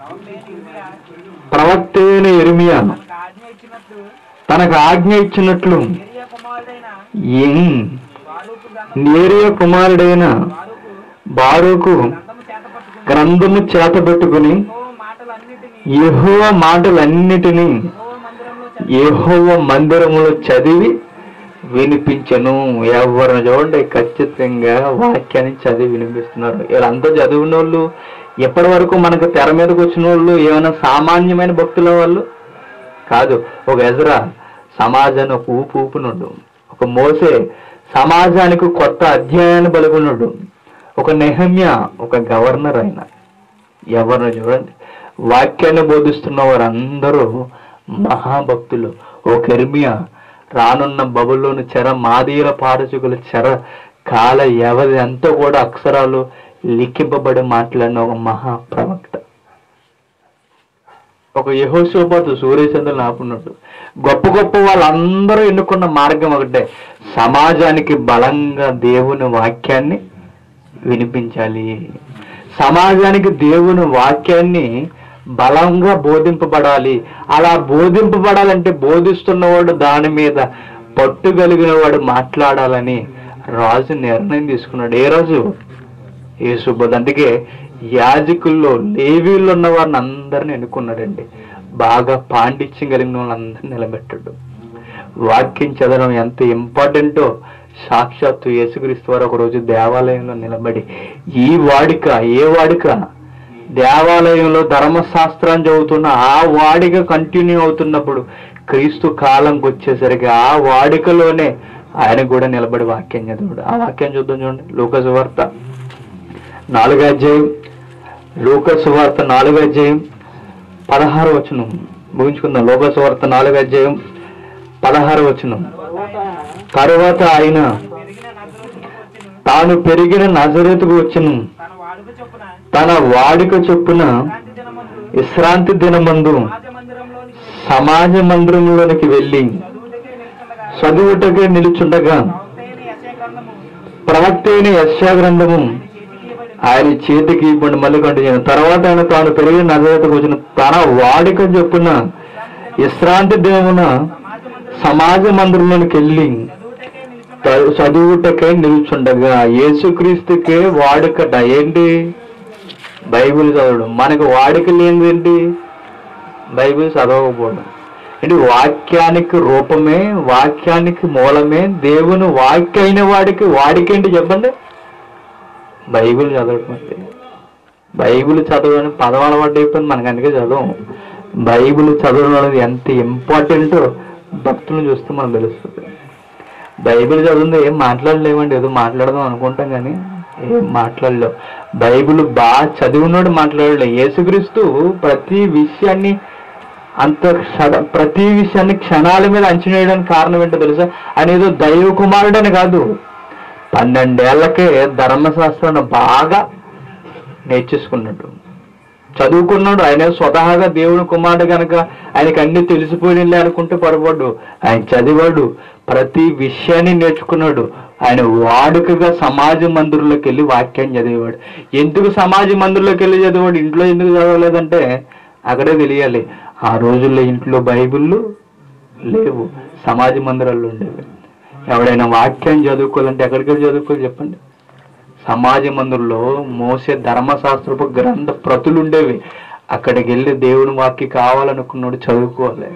ప్రవక్త అయిన ఎరిమియా ఆజ్ఞ ఇచ్చినట్లు తనకు ఆజ్ఞ ఇచ్చినట్లు ఏరియా కుమారుడైన ఏం బారూకు గ్రంథం నేరియ కుమారుడైన బారోకు గ్రంథము గ్రంథము చేతపట్టుకుని చేతబెట్టుకుని ఓ మాటలన్నిటినీ యెహోవా మాటలన్నిటినీ ఓ మందిరంలో చదివి యెహోవా మందిరములో చదివి వినిపించను ఎవరిని చూడండి ఖచ్చితంగా వాక్యాన్ని చదివి వినిపిస్తున్నారు వీళ్ళంతా చదివిన వాళ్ళు ఎప్పటి వరకు మనకు తెర మీదకి వచ్చిన వాళ్ళు ఏమైనా సామాన్యమైన భక్తుల వాళ్ళు కాదు ఒక ఎజరా సమాజాన్ని ఒక ఊపు ఊపునుడు ఒక మోసే సమాజానికి కొత్త అధ్యాయాన్ని బలుగునుడు ఒక నెహమ్య ఒక గవర్నర్ అయిన ఎవరిని చూడండి వాక్యాన్ని బోధిస్తున్న వారందరూ మహాభక్తులు ఓ కెర్మియా రానున్న బబుల్లోని చెర మాదీల పారచుకుల చెర కాల వ్యవధి అంతా కూడా అక్షరాలు లిఖింపబడి మాట్లాడిన ఒక మహాప్రవక్త ఒక యహోశోపాతు సూర్యచంద్రులు ఆపున్నట్టు గొప్ప గొప్ప వాళ్ళందరూ ఎన్నుకున్న మార్గం ఒకటే సమాజానికి బలంగా దేవుని వాక్యాన్ని వినిపించాలి సమాజానికి దేవుని వాక్యాన్ని బలంగా బోధింపబడాలి అలా బోధింపబడాలంటే బోధిస్తున్నవాడు దాని మీద పట్టు కలిగిన వాడు మాట్లాడాలని రాజు నిర్ణయం తీసుకున్నాడు ఏ రాజు యేసుబోధ అందుకే యాజకుల్లో లేవీల్లో ఉన్న వారిని అందరిని ఎన్నుకున్నాడండి బాగా పాండిత్యం కలిగిన వాళ్ళందరినీ నిలబెట్టాడు వాక్యం చదవడం ఎంత ఇంపార్టెంటో సాక్షాత్తు యేసుక్రీస్తు వారు ఒక రోజు దేవాలయంలో నిలబడి ఈ వాడిక ఏ వాడిక దేవాలయంలో ధర్మశాస్త్రాన్ని చదువుతున్న ఆ వాడిక కంటిన్యూ అవుతున్నప్పుడు క్రీస్తు కాలంకి వచ్చేసరికి ఆ వాడికలోనే ఆయన కూడా నిలబడి వాక్యం చదివాడు ఆ వాక్యం చూద్దాం చూడండి లోకసు వార్త నాలుగో అధ్యాయం లోకసు వార్త నాలుగో అధ్యాయం పదహారు వచనం ముగించుకుందాం లోకసు వార్త నాలుగో అధ్యాయం పదహారు వచనం తర్వాత ఆయన తరువాత ఆయన పెరిగిన నజరుకు వచ్చును తాను పెరిగిన నజరేతుకు వచ్చును తన వాడుక చొప్పున తన వాడిక చొప్పున శాంతి దినమందు విశ్రాంతి దినమందు సమాజ మందిరంలోనికి సమాజ మందిరంలోనికి వెళ్ళి చదువుటకే చదువుటకే నిలుచుండగా నిలుచుండగా ప్రవక్తైన యెషయా గ్రంథము ప్రవక్త అయిన యశ్యా గ్రంథము చేతికి ఇవ్వబడింది. ఆయన చేతికి ఇవ్వండి మళ్ళీ కంటిన్యూ తర్వాత ఆయన తాను పెరిగిన నజరేతుకు వచ్చిన తన వాడిక చొప్పున విశ్రాంతి దినమున సమాజ మందిరంలోనికి వెళ్ళి చదువుటకే నిలుచుండగా త- చదువుటకై నిల్చుండగా యేసుక్రీస్తుకే వాడుకట ఏంటి బైబిల్ చదవడం మనకు వాడిక లేనిదేంటి బైబిల్ చదవకపోవడం అంటే వాక్యానికి రూపమే వాక్యానికి మూలమే దేవుని వాక్య అయిన వాడికి వాడికేంటి చెప్పండి బైబిల్ చదవడం అంటే బైబిల్ చదవడం పదం అలవాటు అయిపోయింది మనకు అందుకే చదవం బైబిల్ చదవడం అనేది ఎంత ఇంపార్టెంటో భక్తులను చూస్తే మనకు తెలుస్తుంది బైబిల్ చదివింది ఏం మాట్లాడలేమండి ఏదో మాట్లాడదాం అనుకుంటాం కానీ ఏం మాట్లాడలేవు బైబిల్ బాగా చదివినోడు మాట్లాడలే యేసుక్రీస్తు ప్రతి విషయాన్ని అంత క్షణ- ప్రతి విషయాన్ని క్షణాల మీద అంచనా వేయడానికి కారణం ఏంటో తెలుసా ఆయన ఏదో దైవ కుమారుడని కాదు పన్నెండేళ్లకే ధర్మశాస్త్రాన్ని బాగా నేర్చేసుకున్నాడు చదువుకున్నాడు ఆయన స్వతహాగా దేవుని కుమారుడు కనుక ఆయనకి అన్ని తెలిసిపోయినలే అనుకుంటే పొరపాటు ఆయన చదివాడు ప్రతి విషయాన్ని నేర్చుకున్నాడు ఆయన వాడుకగా సమాజ మందిరంలోకి వెళ్ళి వాక్యం చదివేవాడు ఎందుకు సమాజ మందిరంలోకి వెళ్ళి చదివాడు ఇంట్లో ఎందుకు చదవలేదంటే అక్కడే తెలియాలి ఆ రోజుల్లో ఇంట్లో బైబిళ్ళు లేవు సమాజ మందిరాల్లో ఉండేవి ఎవడైనా వాక్యం చదువుకోవాలంటే ఎక్కడికి వెళ్ళి చదువుకోవాలి చెప్పండి సమాజ మందిరంలో మోసే ధర్మశాస్త్రపు గ్రంథ ప్రతులు ఉండేవి అక్కడికి వెళ్ళి దేవుని వాక్య కావాలనుకున్నాడు చదువుకోవాలి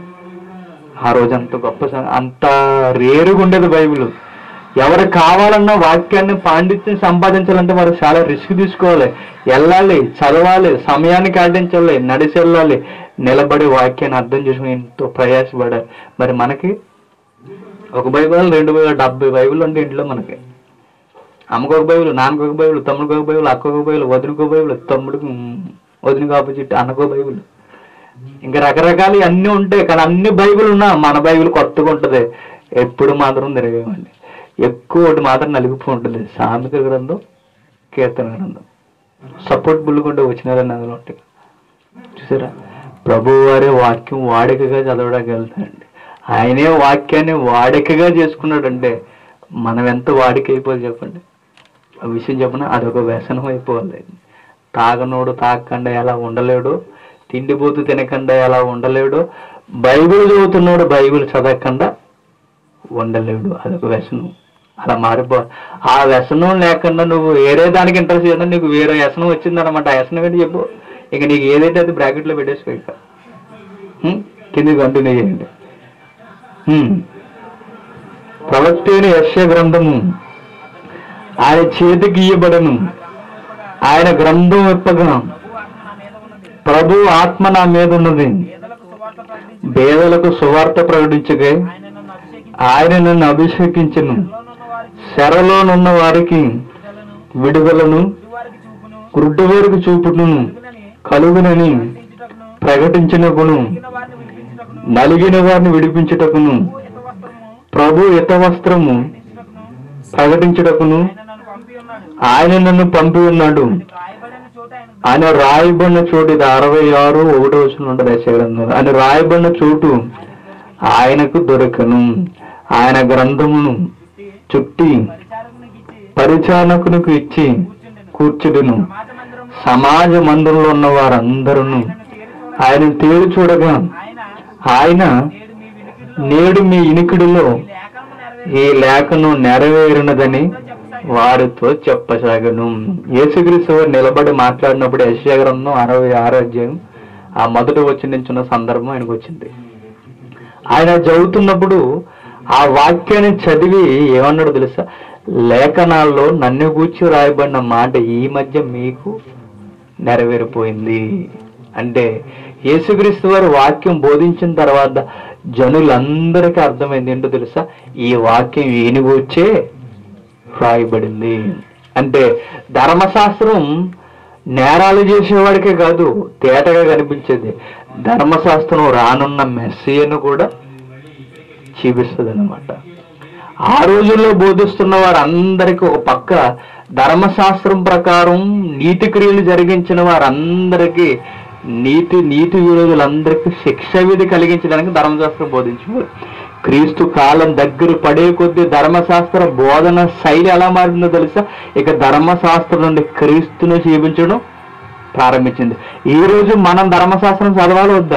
ఆ రోజు అంత గొప్ప సం- అంత రేరుగా ఉండేది బైబిల్ ఎవరు కావాలన్నా వాక్యాన్ని పాండిత్యం సంపాదించాలంటే వారు చాలా రిస్క్ తీసుకోవాలి వెళ్ళాలి చదవాలి సమయాన్ని కేటాయించాలి నడిచి వెళ్ళాలి నిలబడి వాక్యాన్ని అర్థం చేసుకుని ఎంతో ప్రయాసపడాలి మరి మనకి ఒక బైబిల్ రెండు బైబిల్ డెబ్బై బైబిల్ ఉంటే ఇంట్లో మనకి అమ్మకు ఒక బైబిల్ నాన్నకు ఒక బైబిల్ తమ్ముడికి ఒక బైబిల్ అక్కకు ఒక బైబిల్ వదినకు ఒక బైబిల్ తమ్ముడికి ఉమ్, వదినకి ఆపోజిట్ అన్నకు బైబిల్ ఇంకా రకరకాలు అన్నీ ఉంటాయి కానీ అన్ని బైబిల్ ఉన్నా మన బైబిల్ కొత్తగా ఉంటుంది ఎప్పుడు మాత్రం తిరగేమండి ఎక్కువ ఒకటి మాత్రం నలిగిపో ఉంటుంది సామెత గ్రంథం కీర్తన గ్రంథం సపోర్ట్ బుల్లుకుంటే వచ్చినారని అందులో ఉంటాయి చూసారా ప్రభు వారే వాక్యం వాడికగా చదవడానికి వెళ్తాడండి ఆయనే వాక్యాన్ని వాడికగా చేసుకున్నాడంటే మనం ఎంత వాడిక అయిపోవాలి చెప్పండి ఆ విషయం చెప్పిన అదొక వ్యసనం అయిపోవాలి తాగనోడు తాగకుండా ఎలా ఉండలేడు తిండిపోతూ తినకుండా ఎలా ఉండలేడు బైబిల్ చదువుతున్నాడు బైబిల్ చదవకుండా ఉండలేడు అదొక వ్యసనం అలా మారిపో ఆ వ్యసనం లేకుండా నువ్వు వేరే దానికి ఇంట్రెస్ట్ చేయడం నీకు వేరే వ్యసనం వచ్చిందనమాట ఆ వ్యసనం ఏంటి చెప్పు ఇక నీకు ఏదైతే అది బ్రాకెట్లో పెట్టేసుకో ఇక హ్మ్? కిందికి కంటిన్యూ చేయండి హ్మ్. ప్రవక్త అయిన యశ్య గ్రంథము ఆయన చేతికి ఇయ్యబడను ఆయన గ్రంథం విప్పగా ప్రభు ఆత్మ నా మీద ఉన్నది ప్రభు ఆత్మ నా మీద ఉన్నది పేదలకు సువార్త బేదలకు సువార్త ప్రకటించి ప్రకటించగా ఆయన నన్ను అభిషేకించి ఆయన నన్ను అభిషేకించను చెరలో నున్న వారికి శరలోనున్న వారికి విడుదలను విడుదలను వారికి చూపును గుడ్డు వారికి చూపును కలుగునని కలుగునని ప్రకటించుటకును ప్రకటించినకును తగిన వారిని విడిపించుటకును నలిగిన వారిని విడిపించుటకును ప్రభు ప్రభు హితవస్త్రము హిత వస్త్రము ఇచ్చుటకును ప్రకటించుటకును ఆయన నన్ను పంపి ఆయన నన్ను పంపి ఉన్నాడు ఉన్నాడు రాయబడిన చోట ఆయన ఆయన రాయబడిన చోటు ఇది అరవై ఆరు ఒకటో వచ్చిన ఉంటుంది యెషయా ఆయన రాయబడిన చోటు ఆయనకు దొరకను ఆయన గ్రంథమును చుట్టి పరిచారకునికి ఇచ్చి పరిచారకునికి ఇచ్చి కూర్చుడును సమాజ మందిరము సమాజ మందిరంలో ఉన్న వారందరూ ఆయన తేరు చూడగా ఆయన ఆయన నేడు నేడు మీ వినికిడిలో మీ ఇనికిడిలో ఈ ఈ లేఖనము నెరవేరు లేఖను నెరవేరినదని వారితో చెప్పసాగను యేసుక్రీస్తు వారు నిలబడి మాట్లాడినప్పుడు యెషయా గ్రంథం అరవై ఆరో అధ్యాయం ఆ మొదటి వచ్చి నించున్న సందర్భం ఆయనకు వచ్చింది ఆయన చదువుతున్నప్పుడు ఆ వాక్యాన్ని చదివి ఏమన్నాడు తెలుసా లేఖనాల్లో నన్ను గూర్చి రాయబడిన మాట ఈ మధ్య మీకు నెరవేరిపోయింది అంటే యేసుక్రీస్తు వారి వాక్యం బోధించిన తర్వాత జనులందరికీ అర్థమైంది ఏంటో తెలుసా ఈ వాక్యం ఈయన గూర్చే రాయబడింది అంటే ధర్మశాస్త్రం నేరాలు చేసేవాడికే కాదు తేటగా కనిపించేది ధర్మశాస్త్రం రానున్న మెస్సీను కూడా చూపిస్తుంది అనమాట ఆ రోజుల్లో బోధిస్తున్న వారందరికీ ఒక పక్క ధర్మశాస్త్రం ప్రకారం నీతి క్రియలు జరిగించిన వారందరికీ నీతి నీతి విరోధులందరికీ శిక్ష విధి కలిగించడానికి ధర్మశాస్త్రం బోధించేవారు క్రీస్తు కాలం దగ్గర పడే కొద్దీ ధర్మశాస్త్ర బోధన శైలి ఎలా మారిందో తెలుసా ఇక ధర్మశాస్త్రం నుండి క్రీస్తును జీవించడం ప్రారంభించింది ఈ రోజు మనం ధర్మశాస్త్రం చదవాలి వద్దా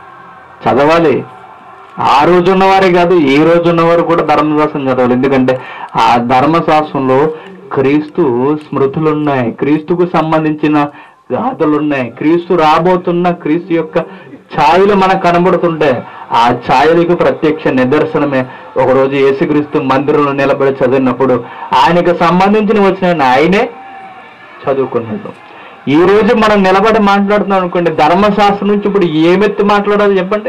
చదవాలి ఆ రోజు ఉన్నవారే కాదు ఈ రోజు ఉన్నవారు కూడా ధర్మశాస్త్రం చదవాలి ఎందుకంటే ఆ ధర్మశాస్త్రంలో క్రీస్తు స్మృతులు ఉన్నాయి క్రీస్తుకు సంబంధించిన గాథలు ఉన్నాయి క్రీస్తు రాబోతున్న క్రీస్తు యొక్క ఛాయలు మనకు కనబడుతుంటే ఆ ఛాయలకు ప్రత్యక్ష నిదర్శనమే ఒకరోజు యేసుక్రీస్తు మందిరంలో నిలబడి చదివినప్పుడు ఆయనకు సంబంధించిన వచ్చిన ఆయనే చదువుకున్నాడు ఈ రోజు మనం నిలబడి మాట్లాడుతున్నాం అనుకోండి ధర్మశాస్త్రం నుంచి ఇప్పుడు ఏమెత్తి మాట్లాడాలి చెప్పండి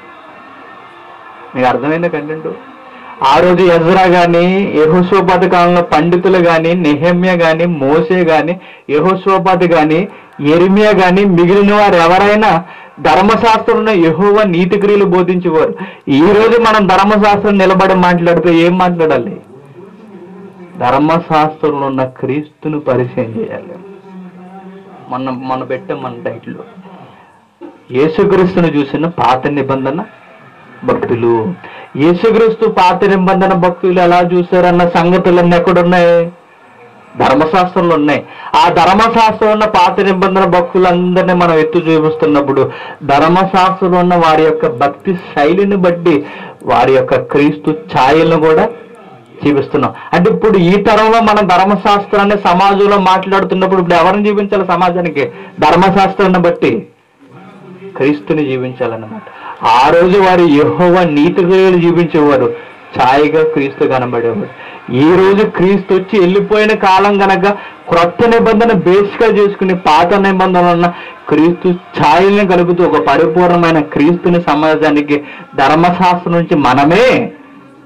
మీకు అర్థమైంది కంటెంట్ ఆ రోజు ఎజ్రా గాని యహోశోపాతి కాలంలో పండితులు గాని నెహమ్య గాని మోసే గాని యహోశోపాతి గాని ఎరిమియా గాని మిగిలిన వారు ఎవరైనా ధర్మశాస్త్రంలో యహోవ నీతి క్రియలు బోధించేవారు ఈ రోజు మనం ధర్మశాస్త్రం నిలబడి మాట్లాడితే ఏం మాట్లాడాలి ధర్మశాస్త్రంలో ఉన్న క్రీస్తును పరిచయం చేయాలి మొన్న మొన్న పెట్టాం మన టైటిల్ యేసుక్రీస్తును చూసిన పాత నిబంధన భక్తులు యేసుక్రీస్తు పాత నిబంధన భక్తులు ఎలా చూశారన్న సంగతులన్నీ ఎక్కడున్నాయి ధర్మశాస్త్రంలో ఉన్నాయి ఆ ధర్మశాస్త్రం ఉన్న పాత నిబంధన భక్తులందరినీ మనం ఎత్తు చూపిస్తున్నప్పుడు ధర్మశాస్త్రంలో ఉన్న వారి యొక్క భక్తి శైలిని బట్టి వారి యొక్క క్రీస్తు ఛాయలను కూడా చూపిస్తున్నాం అంటే ఇప్పుడు ఈ తరంలో మనం ధర్మశాస్త్రాన్ని సమాజంలో మాట్లాడుతున్నప్పుడు ఇప్పుడు ఎవరిని చూపించాలి సమాజానికి ధర్మశాస్త్రాన్ని బట్టి క్రీస్తుని జీవించాలన్నమాట ఆ రోజు వారు యెహోవా నీతి క్రియలు జీవించేవారు ఛాయగా క్రీస్తు కనబడేవాడు ఈ రోజు క్రీస్తు వచ్చి వెళ్ళిపోయిన కాలం గనక క్రొత్త నిబంధన బేస్గా చేసుకుని పాత నిబంధనలు ఉన్న క్రీస్తు ఛాయల్ని కలుపుతూ ఒక పరిపూర్ణమైన క్రీస్తుని సమాజానికి ధర్మశాస్త్రం నుంచి మనమే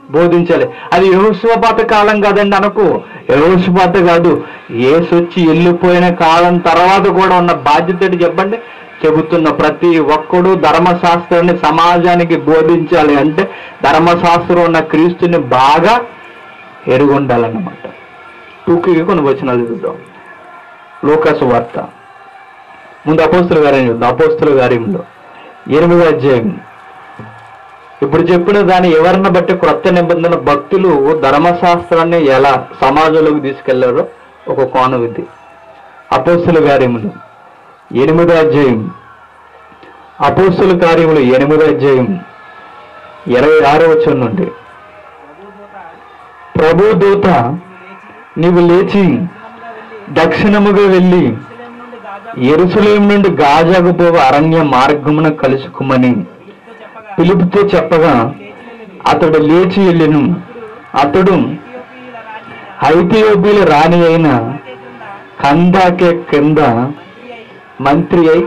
బోధించాలి అది యహోశుపాత కాలం కాదండి అనకు యహోశుపాత కాదు ఏసొచ్చి వెళ్ళిపోయిన కాలం తర్వాత కూడా ఉన్న బాధ్యత ఏంటి చెప్పండి చెబుతున్న ప్రతి ఒక్కడు ధర్మశాస్త్రాన్ని సమాజానికి బోధించాలి అంటే ధర్మశాస్త్రం ఉన్న క్రీస్తుని బాగా ఎరుగుండాలన్నమాట టూకి కొన్ని వచనాలు చూద్దాం లోకాసు వార్త ముందు అపోస్తుల కార్యం చూద్దాం అపోస్తుల కార్యంలో ఎనిమిదో అధ్యాయం ఇప్పుడు చెప్పిన దాని ఎవరిని బట్టి క్రొత్త నిబంధన భక్తులు ధర్మశాస్త్రాన్ని ఎలా సమాజంలోకి తీసుకెళ్లారో ఒక కోణం ఇది అపోస్తుల కార్యములు ఎనిమిదో అధ్యాయం అపోస్తుల కార్యములు ఎనిమిదో అధ్యాయం ఇరవై ఆరో వచనం నుండి ప్రభు దూత నీవు లేచి దక్షిణముగా వెళ్ళి ఎరుసలేం నుండి గాజాకు పోవు అరణ్య మార్గమున కలుసుకుమని పిలుపుతో చెప్పగా అతడు లేచి వెళ్ళెను అతడు ఐథియోపియల రాణి అయిన కందాకే కింద మంత్రి అయి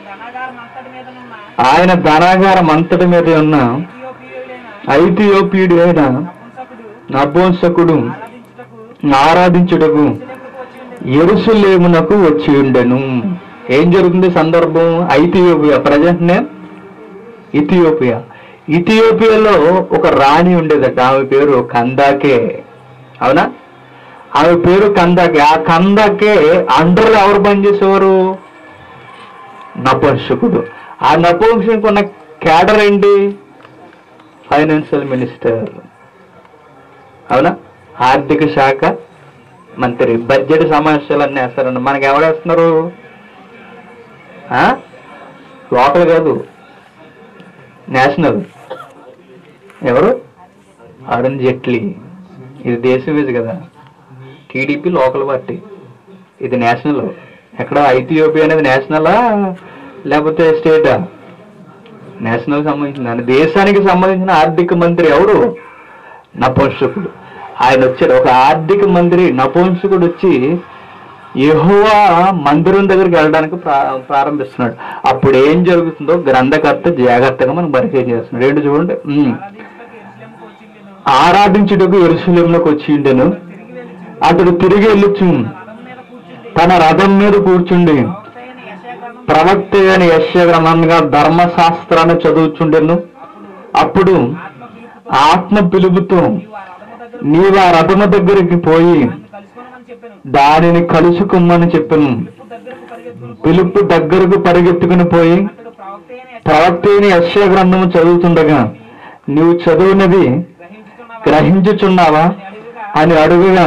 ఆయన ధనాగారం అంతటి మీద ఉన్న ఐథియోపియుడు అయిన నభోంసకుడు ఆరాధించుటకు ఎరుసలేమునకు వచ్చి ఉండెను ఏం జరుగుతుంది సందర్భం ఐథియోపియా ప్రజెంట్ నేమ్ ఇథియోపియా ఇథియోపియాలో ఒక రాణి ఉండేదట ఆమె పేరు కందాకే అవునా ఆమె పేరు కందాకే ఆ కందాకే అండర్లో ఎవరు పనిచేసేవారు నపుంసకుడు ఆ నపుంసకునికి ఉన్న క్యాడర్ ఏంటి ఫైనాన్షియల్ మినిస్టర్ అవునా ఆర్థిక శాఖ మంత్రి బడ్జెట్ సమావేశాలు అన్నీ వేస్తారండి మనకి ఎవరేస్తున్నారు ఆ? లోకల్ కాదు నేషనల్ ఎవరు అరుణ్ జైట్లీ ఇది దేశం ఇది కదా టీడీపీ లోకల్ పార్టీ ఇది నేషనల్ ఎక్కడ ఐథియోపియా అనేది నేషనలా లేకపోతే స్టేటా నేషనల్ సంబంధించిన అంటే దేశానికి సంబంధించిన ఆర్థిక మంత్రి ఎవరు నపుంసకుడు ఆయన వచ్చాడు ఒక ఆర్థిక మంత్రి నపుంసకుడు వచ్చి యెహోవా మందిరం దగ్గరికి వెళ్ళడానికి ప్రా- ప్రారంభిస్తున్నాడు అప్పుడు ఏం జరుగుతుందో గ్రంథకర్త జాగ్రత్తగా మనం పరిచయం చేస్తున్నాడు ఏంటి చూడండి ఉమ్. ఆరాధించుటకు ఎరుసలేంలోకి వచ్చి ఉండెను అతడు తిరిగి వెళ్ళొచ్చు తన రథం మీద కూర్చుండి ప్రవక్త అయిన యశ్యగ్రంథంగా ధర్మశాస్త్రాన్ని చదువుచుండెను అప్పుడు ఆత్మ పిలుపుతో నీవు ఆ రథము దగ్గరికి పోయి దానిని కలుసుకుమ్మని చెప్పాను పిలుపు దగ్గరకు పరిగెత్తుకుని పోయి ప్రవక్త అయిన యశ్య గ్రంథము చదువుతుండగా నీవు చదువునది గ్రహించుచున్నావా అని అడుగుగా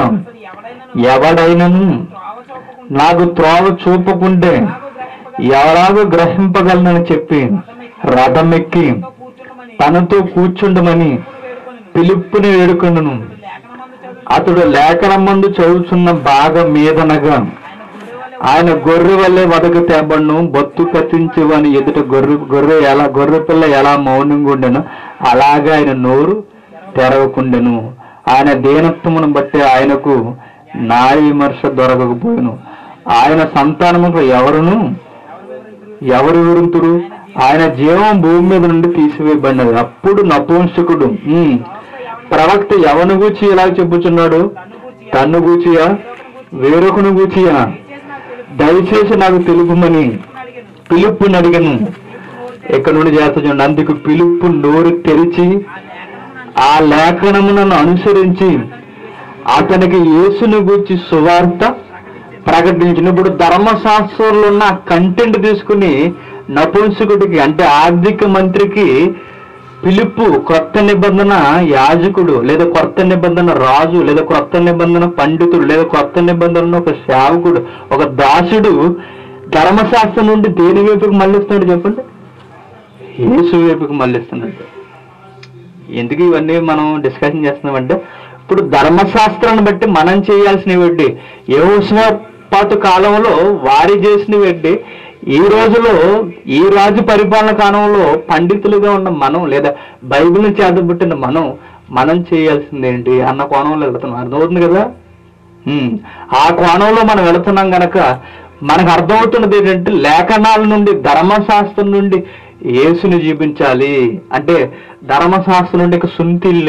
ఎవడైనను నాకు త్రోవ చూపకుంటే ఎవరాగో గ్రహింపగలనని చెప్పి రథం ఎక్కి తనతో కూర్చుండమని పిలుపుని వేడుకొండును అతడు లేఖనమందు చదువుచున్న భాగం మీదనగా ఆయన గొర్రె వల్లే వదకు తేబడును బొత్తు కత్తించువని ఎదుట గొర్రె గొర్రె ఎలా గొర్రె పిల్ల ఎలా మౌనంగా ఉండెను అలాగే ఆయన నోరు తెరవకుండెను ఆయన దీనత్వమును బట్టి ఆయనకు న్యాయ విమర్శ దొరకకపోయాను ఆయన సంతానముకు ఎవరును ఎవరు వివరింతురు ఆయన జీవం భూమి మీద నుండి తీసివేయబడినది అప్పుడు నపుంసకుడు "ఉమ్, ప్రవక్త ఎవను గూచి ఇలా చెప్పుచున్నాడు తన్ను గూచియా వేరొకను గూచియా దయచేసి నాకు తెలుపుమని పిలుపుని అడిగను ఎక్కడ నుండి చేస్తా చూడండి అందుకు పిలుపు నోరు తెరిచి ఆ లేఖనములను అనుసరించి అతనికి యేసుని గూర్చి సువార్త ప్రకటించిన ఇప్పుడు ధర్మశాస్త్రంలో ఉన్న కంటెంట్ తీసుకుని నపుంసకుడికి అంటే ఆర్థిక మంత్రికి పిలుపు కొత్త నిబంధన యాజకుడు లేదా కొత్త నిబంధన రాజు లేదా కొత్త నిబంధన పండితుడు లేదా కొత్త నిబంధన ఒక సేవకుడు ఒక దాసుడు ధర్మశాస్త్రం నుండి దేని వైపుకి మళ్ళిస్తున్నాడు చెప్పండి యేసు వైపుకి మళ్ళిస్తున్నాడు ఎందుకు ఇవన్నీ మనం డిస్కషన్ చేస్తున్నామంటే ఇప్పుడు ధర్మశాస్త్రాన్ని బట్టి మనం చేయాల్సినవి ఏంటి యహోషపాతు కాలంలో వారి చేసినవి ఏంటి ఈ రోజులో ఈ రాజు పరిపాలన కాలంలో పండితులుగా ఉన్న మనం లేదా బైబిల్ని చేతబుట్టిన మనం మనం చేయాల్సింది ఏంటి అన్న కోణంలో వెళ్తున్నాం అర్థమవుతుంది కదా ఉమ్. ఆ కోణంలో మనం వెళుతున్నాం గనక మనకు అర్థమవుతున్నది ఏంటంటే లేఖనాల నుండి ధర్మశాస్త్రం నుండి యేసుని జీవించాలి అంటే ధర్మశాస్త్రం నుండి ఇక సున్తిలు లేవు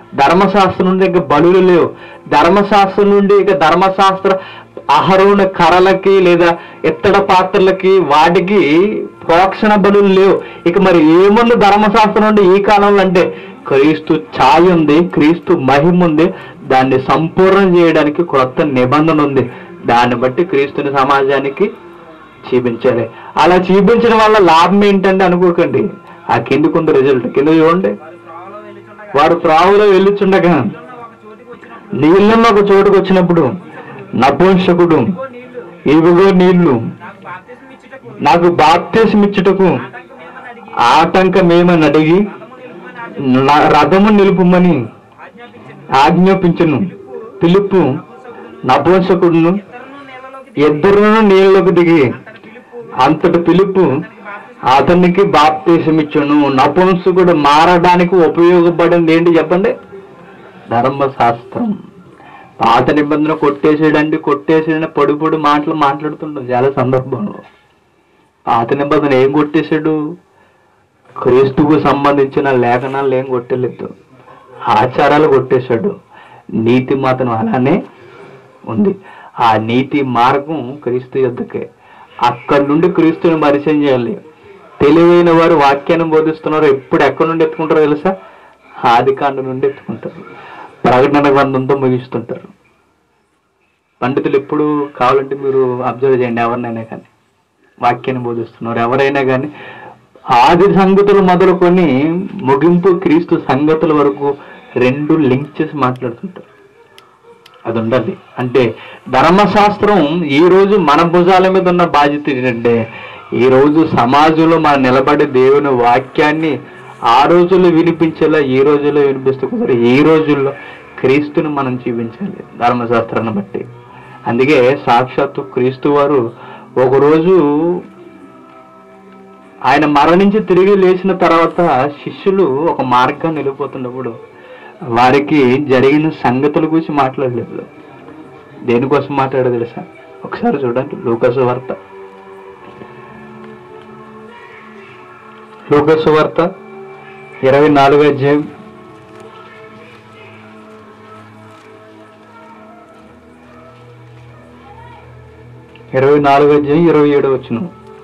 ధర్మశాస్త్రం నుండి ఇక బలులు లేవు ధర్మశాస్త్రం నుండి ఇక ధర్మశాస్త్ర అహరోణ కర్రలకి లేదా ఇత్తడ పాత్రలకి వాటికి ప్రోక్షణ బలులు లేవు ఇక మరి ఏముంది ధర్మశాస్త్రం నుండి ఈ కాలంలో అంటే క్రీస్తు ఛాయ్ ఉంది క్రీస్తు మహిమ ఉంది దాన్ని సంపూర్ణం చేయడానికి క్రొత్త నిబంధన ఉంది దాన్ని బట్టి క్రీస్తుని సమాజానికి చూపించాలి అలా చూపించడం వల్ల లాభం ఏంటంటే అనుకోకండి ఆ కిందికి ఉంది రిజల్ట్ కింద చూడండి వారు త్రావులో వెళ్ళుచుండగా నీళ్ళన్న ఒక చోటుకు వచ్చినప్పుడు నపుంసకుడు ఇవిగో నీళ్లు నాకు బాప్తీసం ఇచ్చుటకు ఆటంకమేమని అడిగి నా- రథము నిలుపుమని ఆజ్ఞాపించను పిలుపు నపుంసకుడును ఇద్దరును నీళ్ళలోకి దిగి అంతటి పిలుపు అతనికి బాప్తీసం ఇచ్చును నపుంసకుడు మారడానికి ఉపయోగపడింది ఏంటి చెప్పండి ధర్మశాస్త్రం పాత నిబంధన కొట్టేసేయడండి కొట్టేసేయడం పొడి పొడి మాటలు మాట్లాడుతుంటాం చాలా సందర్భంలో పాత నిబంధన ఏం కొట్టేశాడు క్రీస్తుకు సంబంధించిన లేఖనాలు ఏం కొట్టలేదు ఆచారాలు కొట్టేశాడు నీతి మాత్రం అలానే ఉంది ఆ నీతి మార్గం క్రీస్తు యొద్దకే అక్కడి నుండి క్రీస్తుని పరిచయం చేయాలి తెలివైన వారు వాక్యాన్ని బోధిస్తున్నారు ఎప్పుడు ఎక్కడి నుండి ఎత్తుకుంటారో తెలుసా ఆది కాండ నుండి ఎత్తుకుంటారు ప్రకటన గ్రంథంతో ముగిస్తుంటారు పండితులు ఎప్పుడు కావాలంటే మీరు అబ్జర్వ్ చేయండి ఎవరినైనా కానీ వాక్యాన్ని బోధిస్తున్నారు ఎవరైనా కానీ ఆది సంగతులు మొదలుకొని ముగింపు క్రీస్తు సంగతుల వరకు రెండు లింక్ చేసి మాట్లాడుతుంటారు అది ఉండాలి అంటే ధర్మశాస్త్రం ఈ రోజు మన భుజాల మీద ఉన్న బాధ్యత ఏంటంటే ఈ రోజు సమాజంలో మనం నిలబడి దేవుని వాక్యాన్ని ఆ రోజుల్లో వినిపించేలా ఈ రోజుల్లో వినిపిస్తూ కుదరదు ఈ రోజుల్లో క్రీస్తుని మనం జీవించాలి ధర్మశాస్త్రాన్ని బట్టి అందుకే సాక్షాత్తు క్రీస్తు వారు ఒకరోజు ఆయన మరణించి తిరిగి లేచిన తర్వాత శిష్యులు ఒక మార్గాన్ని వెళ్ళిపోతున్నప్పుడు వారికి జరిగిన సంగతుల గురించి మాట్లాడలేదు దేనికోసం మాట్లాడో తెలుసా ఒకసారి చూడండి లూకసు వార్త లూకసు వార్త ఇరవై నాలుగో అధ్యాయం ఇరవై నాలుగో అధ్యాయం ఇరవై ఏడో వచ్చిన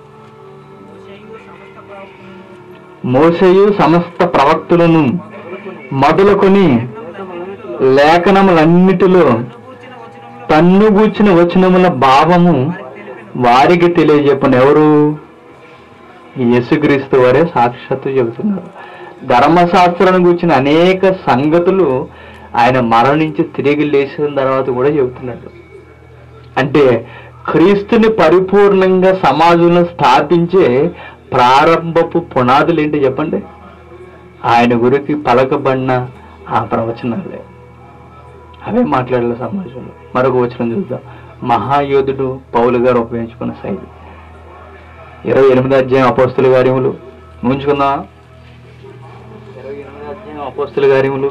మోసయు సమస్త ప్రవక్తులను మొదలుకొని లేఖనములన్నిటిలో తన్ను గూర్చిన వచనముల భావము వారికి తెలియజెప్పను ఎవరు యేసుక్రీస్తు వారే సాక్షాత్తు చెబుతున్నారు ధర్మశాస్త్రాన్ని గురించిన అనేక సంగతులు ఆయన మరణించి తిరిగి లేచిన తర్వాత కూడా చెబుతున్నాడు అంటే క్రీస్తుని పరిపూర్ణంగా సమాజంలో స్థాపించే ప్రారంభపు పునాదులు ఏంటి చెప్పండి ఆయన గురికి పలకబడిన ఆ ప్రవచనాలే అవే మాట్లాడాలి సమాజంలో మరొక వచనం చూద్దాం మహాయోధుడు పౌలు గారు ఉపయోగించుకున్న శైలి ఇరవై ఎనిమిది అధ్యాయం అపోస్తుల కార్యములు ఊహించుకుందా ఇరవై ఎనిమిది అధ్యాయం అపోస్తుల కార్యములు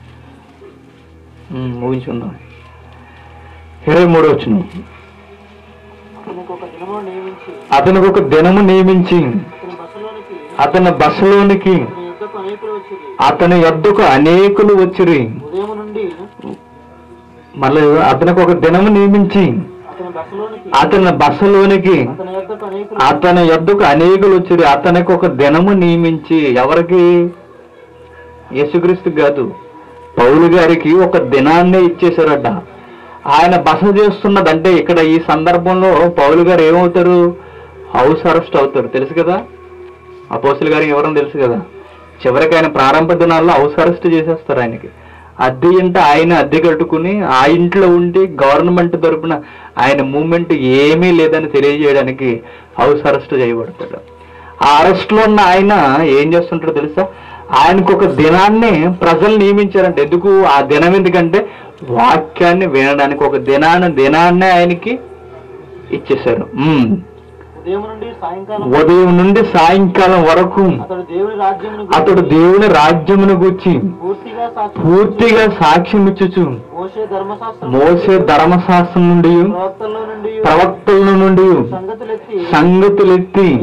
ఉమ్, ఊహించుకుందాం ఇరవై మూడు వచ్చిన అతనికి ఒక దినము నియమించి అతనికి ఒక దినము నియమించి అతని బస్సులోనికి అతని బస్సులోనికి అతని యుద్ధకు అనేకులు వచ్చిరి అతని యొద్దకు అనేకులు వచ్చిరి ఉదయం నుండి మళ్ళీ అతనికి ఒక దినము నియమించి అతని బస్సులోనికి అతని బస్సులోనికి అతని యుద్ధకు అనేకులు అతని యొద్దకు అనేకులు వచ్చిరి అతనికి ఒక దినము నియమించి ఎవరికి యేసుక్రీస్తు కాదు పౌలు గారికి ఒక దినాన్నే ఇచ్చేశారట ఆయన బస చేస్తున్నదంటే ఇక్కడ ఈ సందర్భంలో పౌలు గారు ఏమవుతారు హౌస్ అరెస్ట్ అవుతారు తెలుసు కదా అపోసులు గారికి ఎవరని తెలుసు కదా చివరికి ఆయన ప్రారంభ దినాల్లో హౌస్ అరెస్ట్ చేసేస్తారు ఆయనకి అద్దె ఇంట ఆయన అద్దె కట్టుకుని ఆ ఇంట్లో ఉండి గవర్నమెంట్ తరపున ఆయన మూమెంట్ ఏమీ లేదని తెలియజేయడానికి హౌస్ అరెస్ట్ చేయబడతాడు ఆ అరెస్ట్ లో ఉన్న ఆయన ఏం చేస్తుంటాడో తెలుసా ఆయనకు ఒక దినాన్ని ప్రజలు నియమించారంట ఎందుకు ఆ దినం ఎందుకంటే వాక్యాన్ని వినడానికి ఒక దినాన్ని దినాన్నే ఆయనకి ఇచ్చేశారు ఉమ్. ఉదయం నుండి సాయంకాలం ఉదయం నుండి సాయంకాలం వరకు అతడు దేవుని రాజ్యమును అతడు దేవుని రాజ్యమును గూర్చి పూర్తిగా సాక్షి పూర్తిగా సాక్ష్యం ఇచ్చుచు మోసే ధర్మశాస్త్రం మోసే ధర్మశాస్త్రం నుండి ప్రవక్తల్లో నుండి ప్రవక్తల నుండి సంగతులెత్తి సంగతులెత్తి యేసును గూర్చి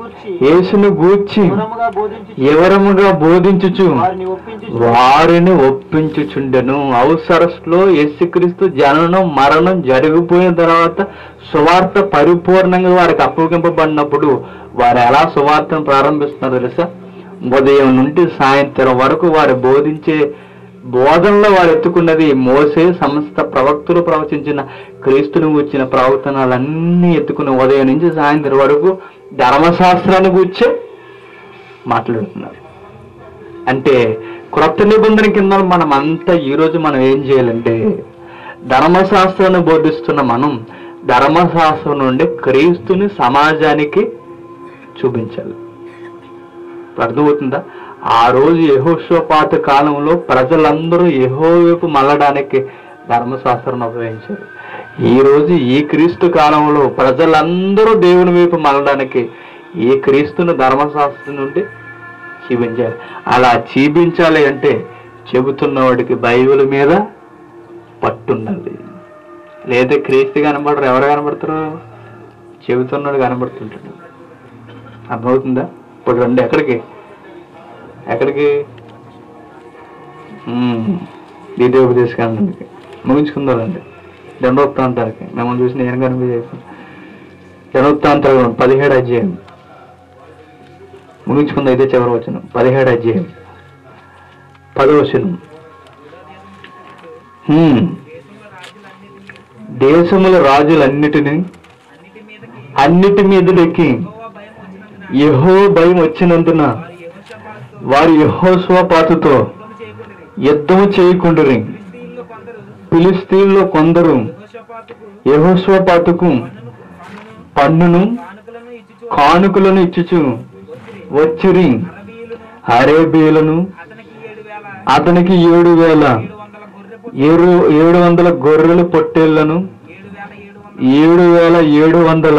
గూర్చి యేసును గూర్చి వివరముగా బోధించి ఎవరముగా బోధించుచు వారిని ఒప్పించి వారిని ఒప్పించుచుండెను అవసరస్లో యేసుక్రీస్తు జననం మరణం జరిగిపోయిన తర్వాత సువార్త పరిపూర్ణంగా వారికి అప్పగింపబడినప్పుడు వారు ఎలా సువార్తను ప్రారంభిస్తున్నారు తెలుసా ఉదయం నుండి సాయంత్రం వరకు వారు బోధించే బోధనలో వారు ఎత్తుకున్నది మోసే సమస్త ప్రవక్తులు ప్రవచించిన క్రీస్తుని వచ్చిన ప్రవచనాలన్నీ ఎత్తుకుని ఉదయం నుంచి సాయంత్రం వరకు ధర్మశాస్త్రాన్ని కూర్చే మాట్లాడుతున్నారు అంటే క్రొత్త నిబంధన కింద మనం అంతా ఈ రోజు మనం ఏం చేయాలంటే ధర్మశాస్త్రాన్ని బోధిస్తున్న మనం ధర్మశాస్త్రం నుండి క్రీస్తుని సమాజానికి చూపించాలి ఇప్పుడు అర్థమవుతుందా ఆ రోజు యహోషోపాత కాలంలో ప్రజలందరూ యహో వైపు మళ్ళడానికి ధర్మశాస్త్రాన్ని ఉపయోగించారు ఈ రోజు ఈ క్రీస్తు కాలంలో ప్రజలందరూ దేవుని వైపు మళ్ళడానికి ఈ క్రీస్తుని ధర్మశాస్త్రం నుండి చూపించాలి అలా చూపించాలి అంటే చెబుతున్నవాడికి బైబిల్ మీద పట్టుండాలి లేదా క్రీస్తు కనబడరు ఎవరు కనబడతారు చెబుతున్నాడు కనబడుతుంటాడు అర్థమవుతుందా ఇప్పుడు రండి ఎక్కడికి ఎక్కడికి ద్వితీయోపదేశకాండానికి ముగించుకుందామండి దండోత్తాంతానికి మిమ్మల్ని చూసి నేను కనిపించేసాను దండోత్తాంతాలు పదిహేడు అధ్యాయం ముగించుకుంది అయితే చివరి వచ్చిన పదిహేడు అధ్యాయం పదవచనం హ్మ్. దేశముల రాజులన్నిటిని అన్నిటి మీదకి యహో భయం వచ్చినందున వారు యహో స్వపాతుతో యుద్ధము చేయకుండరి ఫిలిస్తీన్లో కొందరు యహోస్వపాతుకు పన్నును కానుకలను ఇచ్చుచు వచ్చిరి అరేబియలను అతనికి ఏడు వేల ఏడు ఏడు వందల గొర్రెలు పొట్టేళ్లను ఏడు వేల ఏడు వందల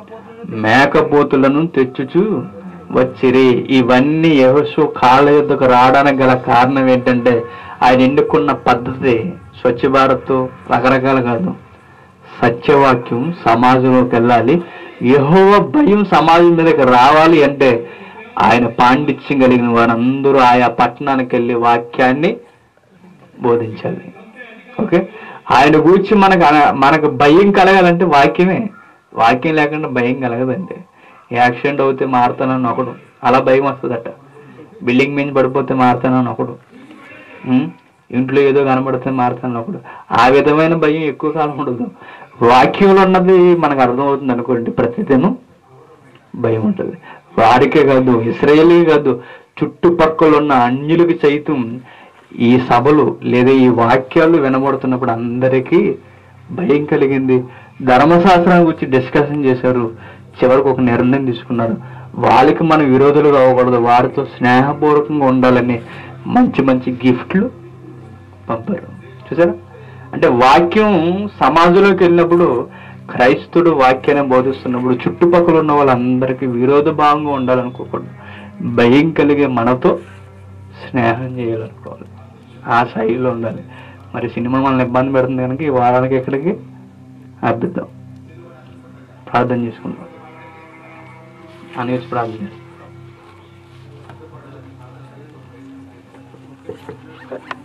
మేకపోతులను తెచ్చుచు వచ్చిరి ఇవన్నీ యహోషు కాళ్ళ యుద్ధకు రావడానికి గల కారణం ఏంటంటే ఆయన ఎన్నుకున్న పద్ధతి స్వచ్ఛ భారత్ రకరకాల కాదు సత్యవాక్యం సమాజంలోకి వెళ్ళాలి యహోవ భయం సమాజం మీదకి రావాలి అంటే ఆయన పాండిత్యం కలిగిన వారందరూ ఆయా పట్టణానికి వెళ్ళి వాక్యాన్ని బోధించాలి ఓకే ఆయన గురించి మనకు అన- మనకు భయం కలగాలంటే వాక్యమే వాక్యం లేకుండా భయం కలగదండి యాక్సిడెంట్ అవుతే మారుతానని ఒకడు అలా భయం వస్తుందట బిల్డింగ్ మీద పడిపోతే మారుతానని ఒకడు ఉం? ఇంట్లో ఏదో కనబడితే మారుతానని ఒకడు ఆ విధమైన భయం ఎక్కువ కాలం ఉండదు వాక్యంలో ఉన్నది మనకు అర్థమవుతుంది అనుకోండి ప్రతిదినం భయం ఉంటుంది వారికే కాదు ఇస్రాయేలీ కాదు చుట్టుపక్కల ఉన్న అన్యులకి సైతం ఈ సభలు లేదా ఈ వాక్యాలు వినబడుతున్నప్పుడు అందరికీ భయం కలిగింది ధర్మశాస్త్రం గురించి డిస్కషన్ చేశారు చివరికి ఒక నిర్ణయం తీసుకున్నారు వాళ్ళకి మనం విరోధులు కావకూడదు వారితో స్నేహపూర్వకంగా ఉండాలని మంచి మంచి గిఫ్ట్లు పంపారు చూసారా అంటే వాక్యం సమాజంలోకి వెళ్ళినప్పుడు క్రైస్తుడు వాక్యాన్ని బోధిస్తున్నప్పుడు చుట్టుపక్కల ఉన్న వాళ్ళందరికీ విరోధ భావంగా ఉండాలనుకోకూడదు భయం కలిగే మనతో స్నేహం చేయాలనుకోవాలి ఆ శైలిలో ఉండాలి మరి సినిమా మనల్ని ఇబ్బంది పెడుతుంది కనుక ఈ వారానికి ఎక్కడికి అర్థిద్దాం ప్రార్థన చేసుకుందాం అనేసి ప్రార్థన చేస్తాం